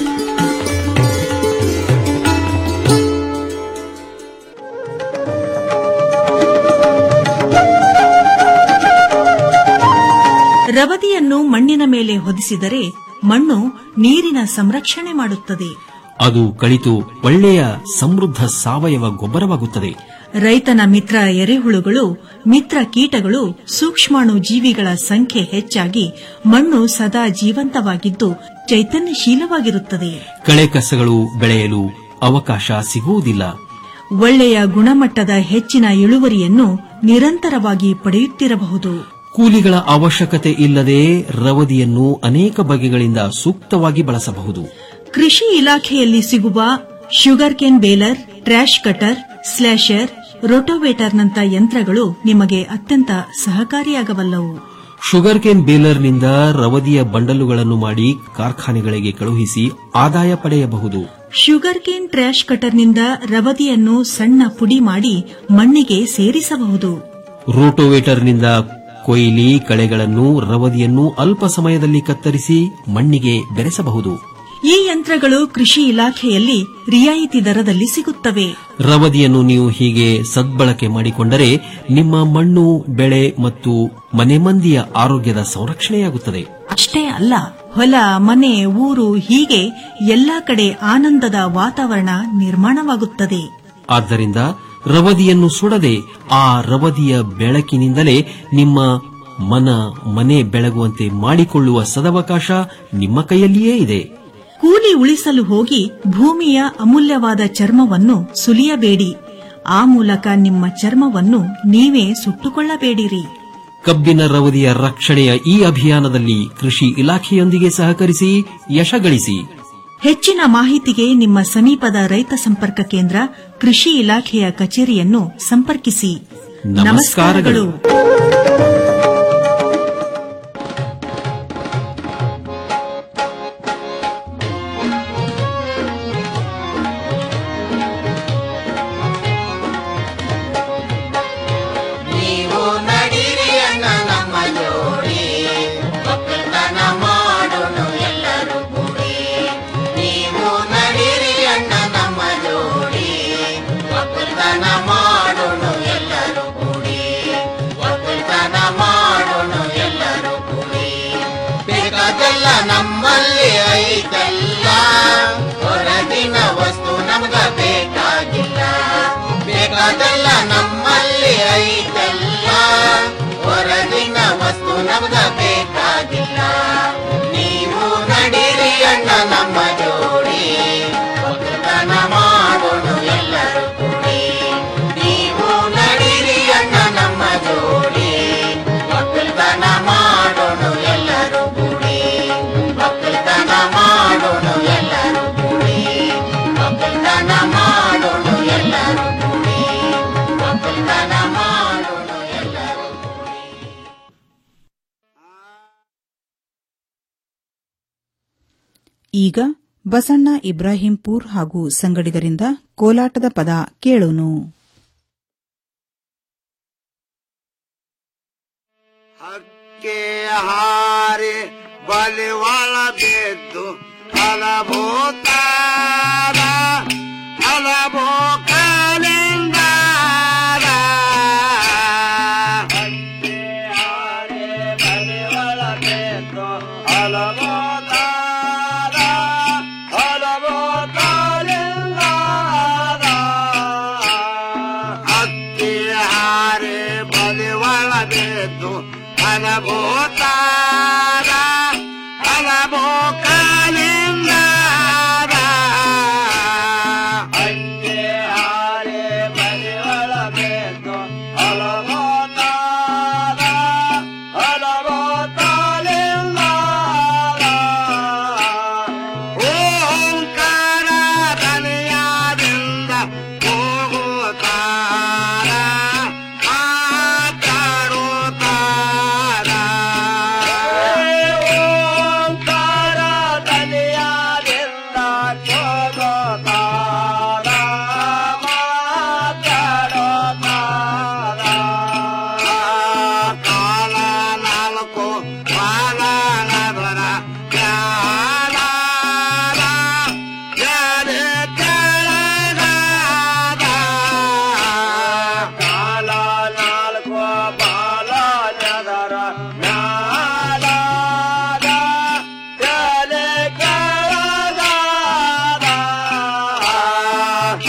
ರವದಿಯನ್ನು ಮಣ್ಣಿನ ಮೇಲೆ ಹೊದಿಸಿದರೆ ಮಣ್ಣು ನೀರಿನ ಸಂರಕ್ಷಣೆ ಮಾಡುತ್ತದೆ ಅದು ಕಳಿತು ಒಳ್ಳೆಯ ಸಮೃದ್ಧ ಸಾವಯವ ಗೊಬ್ಬರವಾಗುತ್ತದೆ ರೈತನ ಮಿತ್ರ ಎರೆಹುಳುಗಳು ಮಿತ್ರ ಕೀಟಗಳು ಸೂಕ್ಷ್ಮಾಣು ಜೀವಿಗಳ ಸಂಖ್ಯೆ ಹೆಚ್ಚಾಗಿ ಮಣ್ಣು ಸದಾ ಜೀವಂತವಾಗಿದ್ದು ಚೈತನ್ಯಶೀಲವಾಗಿರುತ್ತದೆ ಕಳೆ ಕಸಗಳು ಬೆಳೆಯಲು ಅವಕಾಶ ಸಿಗುವುದಿಲ್ಲ ಒಳ್ಳೆಯ ಗುಣಮಟ್ಟದ ಹೆಚ್ಚಿನ ಇಳುವರಿಯನ್ನು ನಿರಂತರವಾಗಿ ಪಡೆಯುತ್ತಿರಬಹುದು ಕೂಲಿಗಳ ಅವಶ್ಯಕತೆ ಇಲ್ಲದೆ ರವದಿಯನ್ನು ಅನೇಕ ಬಗೆಗಳಿಂದ ಸೂಕ್ತವಾಗಿ ಬಳಸಬಹುದು ಕೃಷಿ ಇಲಾಖೆಯಲ್ಲಿ ಸಿಗುವ sugar cane baler trash cutter slasher ರೋಟೋವೇಟರ್ನಂತ ಯಂತ್ರಗಳು ನಿಮಗೆ ಅತ್ಯಂತ ಸಹಕಾರಿಯಾಗಬಲ್ಲವು ಶುಗರ್ ಕೇನ್ ಬೇಲರ್ನಿಂದ ರವದಿಯ ಬಂಡಲುಗಳನ್ನು ಮಾಡಿ ಕಾರ್ಖಾನೆಗಳಿಗೆ ಕಳುಹಿಸಿ ಆದಾಯ ಪಡೆಯಬಹುದು ಶುಗರ್ ಕೇನ್ ಟ್ರ್ಯಾಶ್ ಕಟರ್ನಿಂದ ರವದಿಯನ್ನು ಸಣ್ಣ ಪುಡಿ ಮಾಡಿ ಮಣ್ಣಿಗೆ ಸೇರಿಸಬಹುದು ರೋಟೋವೇಟರ್ನಿಂದ ಕೊಯ್ಲಿ ಕಳೆಗಳನ್ನು ರವದಿಯನ್ನು ಅಲ್ಪ ಸಮಯದಲ್ಲಿ ಕತ್ತರಿಸಿ ಮಣ್ಣಿಗೆ ಬೆರೆಸಬಹುದು ಈ ಯಂತ್ರಗಳು ಕೃಷಿ ಇಲಾಖೆಯಲ್ಲಿ ರಿಯಾಯಿತಿ ದರದಲ್ಲಿ ಸಿಗುತ್ತವೆ ರವದಿಯನ್ನು ನೀವು ಹೀಗೆ ಸದ್ಬಳಕೆ ಮಾಡಿಕೊಂಡರೆ ನಿಮ್ಮ ಮಣ್ಣು ಬೆಳೆ ಮತ್ತು ಮನೆ ಮಂದಿಯ ಆರೋಗ್ಯದ ಸಂರಕ್ಷಣೆಯಾಗುತ್ತದೆ ಅಷ್ಟೇ ಅಲ್ಲ ಹೊಲ ಮನೆ ಊರು ಹೀಗೆ ಎಲ್ಲಾ ಕಡೆ ಆನಂದದ ವಾತಾವರಣ ನಿರ್ಮಾಣವಾಗುತ್ತದೆ ಆದ್ದರಿಂದ ರವದಿಯನ್ನು ಸುಡದೆ ಆ ರವದಿಯ ಬೆಳಕಿನಿಂದಲೇ ನಿಮ್ಮ ಮನ ಮನೆ ಬೆಳಗುವಂತೆ ಮಾಡಿಕೊಳ್ಳುವ ಸದವಕಾಶ ನಿಮ್ಮ ಕೈಯಲ್ಲಿಯೇ ಇದೆ ಕೂಲಿ ಉಳಿಸಲು ಹೋಗಿ ಭೂಮಿಯ ಅಮೂಲ್ಯವಾದ ಚರ್ಮವನ್ನು ಸುಲಿಯಬೇಡಿ ಆ ಮೂಲಕ ನಿಮ್ಮ ಚರ್ಮವನ್ನು ನೀವೇ ಸುಟ್ಟುಕೊಳ್ಳಬೇಡಿರಿ ಕಬ್ಬಿನ ರವದಿಯ ರಕ್ಷಣೆಯ ಈ ಅಭಿಯಾನದಲ್ಲಿ ಕೃಷಿ ಇಲಾಖೆಯೊಂದಿಗೆ ಸಹಕರಿಸಿ ಯಶಗಳಿಸಿ ಹೆಚ್ಚಿನ ಮಾಹಿತಿಗೆ ನಿಮ್ಮ ಸಮೀಪದ ರೈತ ಸಂಪರ್ಕ ಕೇಂದ್ರ ಕೃಷಿ ಇಲಾಖೆಯ ಕಚೇರಿಯನ್ನು ಸಂಪರ್ಕಿಸಿ ನಮಸ್ಕಾರಗಳು ನೀವು ನಡೀರಿ ಅಣ್ಣ ನಮ್ಮ ಜೋಡಿ ಒಕ್ಕಲ್ತನ ಮಾಡೋಣ ಎಲ್ಲರೂ ಕೂಡಿ ನೀವು ನಡೀರಿ ಅಣ್ಣ ನಮ್ಮ ಜೋಡಿ ಒಕ್ಕಲ್ತನ ಮಾಡೋಣ ಎಲ್ಲರೂ ಕೂಡಿ ಒಕ್ಕಲ್ತನ ಮಾಡೋಣ ಎಲ್ಲರೂ ಕೂಡಿ ಬೇಕಾದೆಲ್ಲ ನಮ್ಮಲ್ಲಿ ಐತಲ್ಲ ಹೊರಗಿನ ವಸ್ತು ನಮ್ಗ ಬೇಕಾಗಿಲ್ಲ ಬೇಕಾದೆಲ್ಲ ನಮ್ಮಲ್ಲಿ ಐತಲ್ಲ ಹೊರಗಿನ ವಸ್ತು ನಮ್ಗ ಬೇಕಾಗಿಲ್ಲ ನೀವು ನಡೀರಿ ಅಣ್ಣ ನಮ್ಮ ಜೋಡಿ ಒಕ್ಕಲ್ತನ ಮಾಡೋಣ ಎಲ್ಲರೂ ಕೂಡಿ ನೀವು ನಡೀರಿ ಅಣ್ಣ ನಮ್ಮ ಜೋಡಿ ಒಕ್ಕಲ್ತನ ಮಾಡೋಣ ಎಲ್ಲರೂ ಕೂಡಿ ಒಕ್ಕಲ್ತನ ಮಾಡೋಣ ಎಲ್ಲರೂ ಕೂಡಿ ಒಕ್ಕಲ್ತನ ಮಾಡೋಣ ಎಲ್ಲರೂ ಕೂಡಿ ಒಕ್ಕಲ್ತನ ಮಾಡೋಣ ಎಲ್ಲರೂ ಈಗ ಬಸಣ್ಣ ಇಬ್ರಾಹಿಂಪುರ್ ಹಾಗೂ ಸಂಗಡಿಗರಿಂದ ಕೋಲಾಟದ ಪದ ಕೇಳೋನು ಕೆ ಹಾರಿ ಬಲಿವಾಳ ಬಿದ್ದು ಅಲಭೂತಾರ ಅಲಭೂಕಾಲಿಂದಾರ ಭೂತ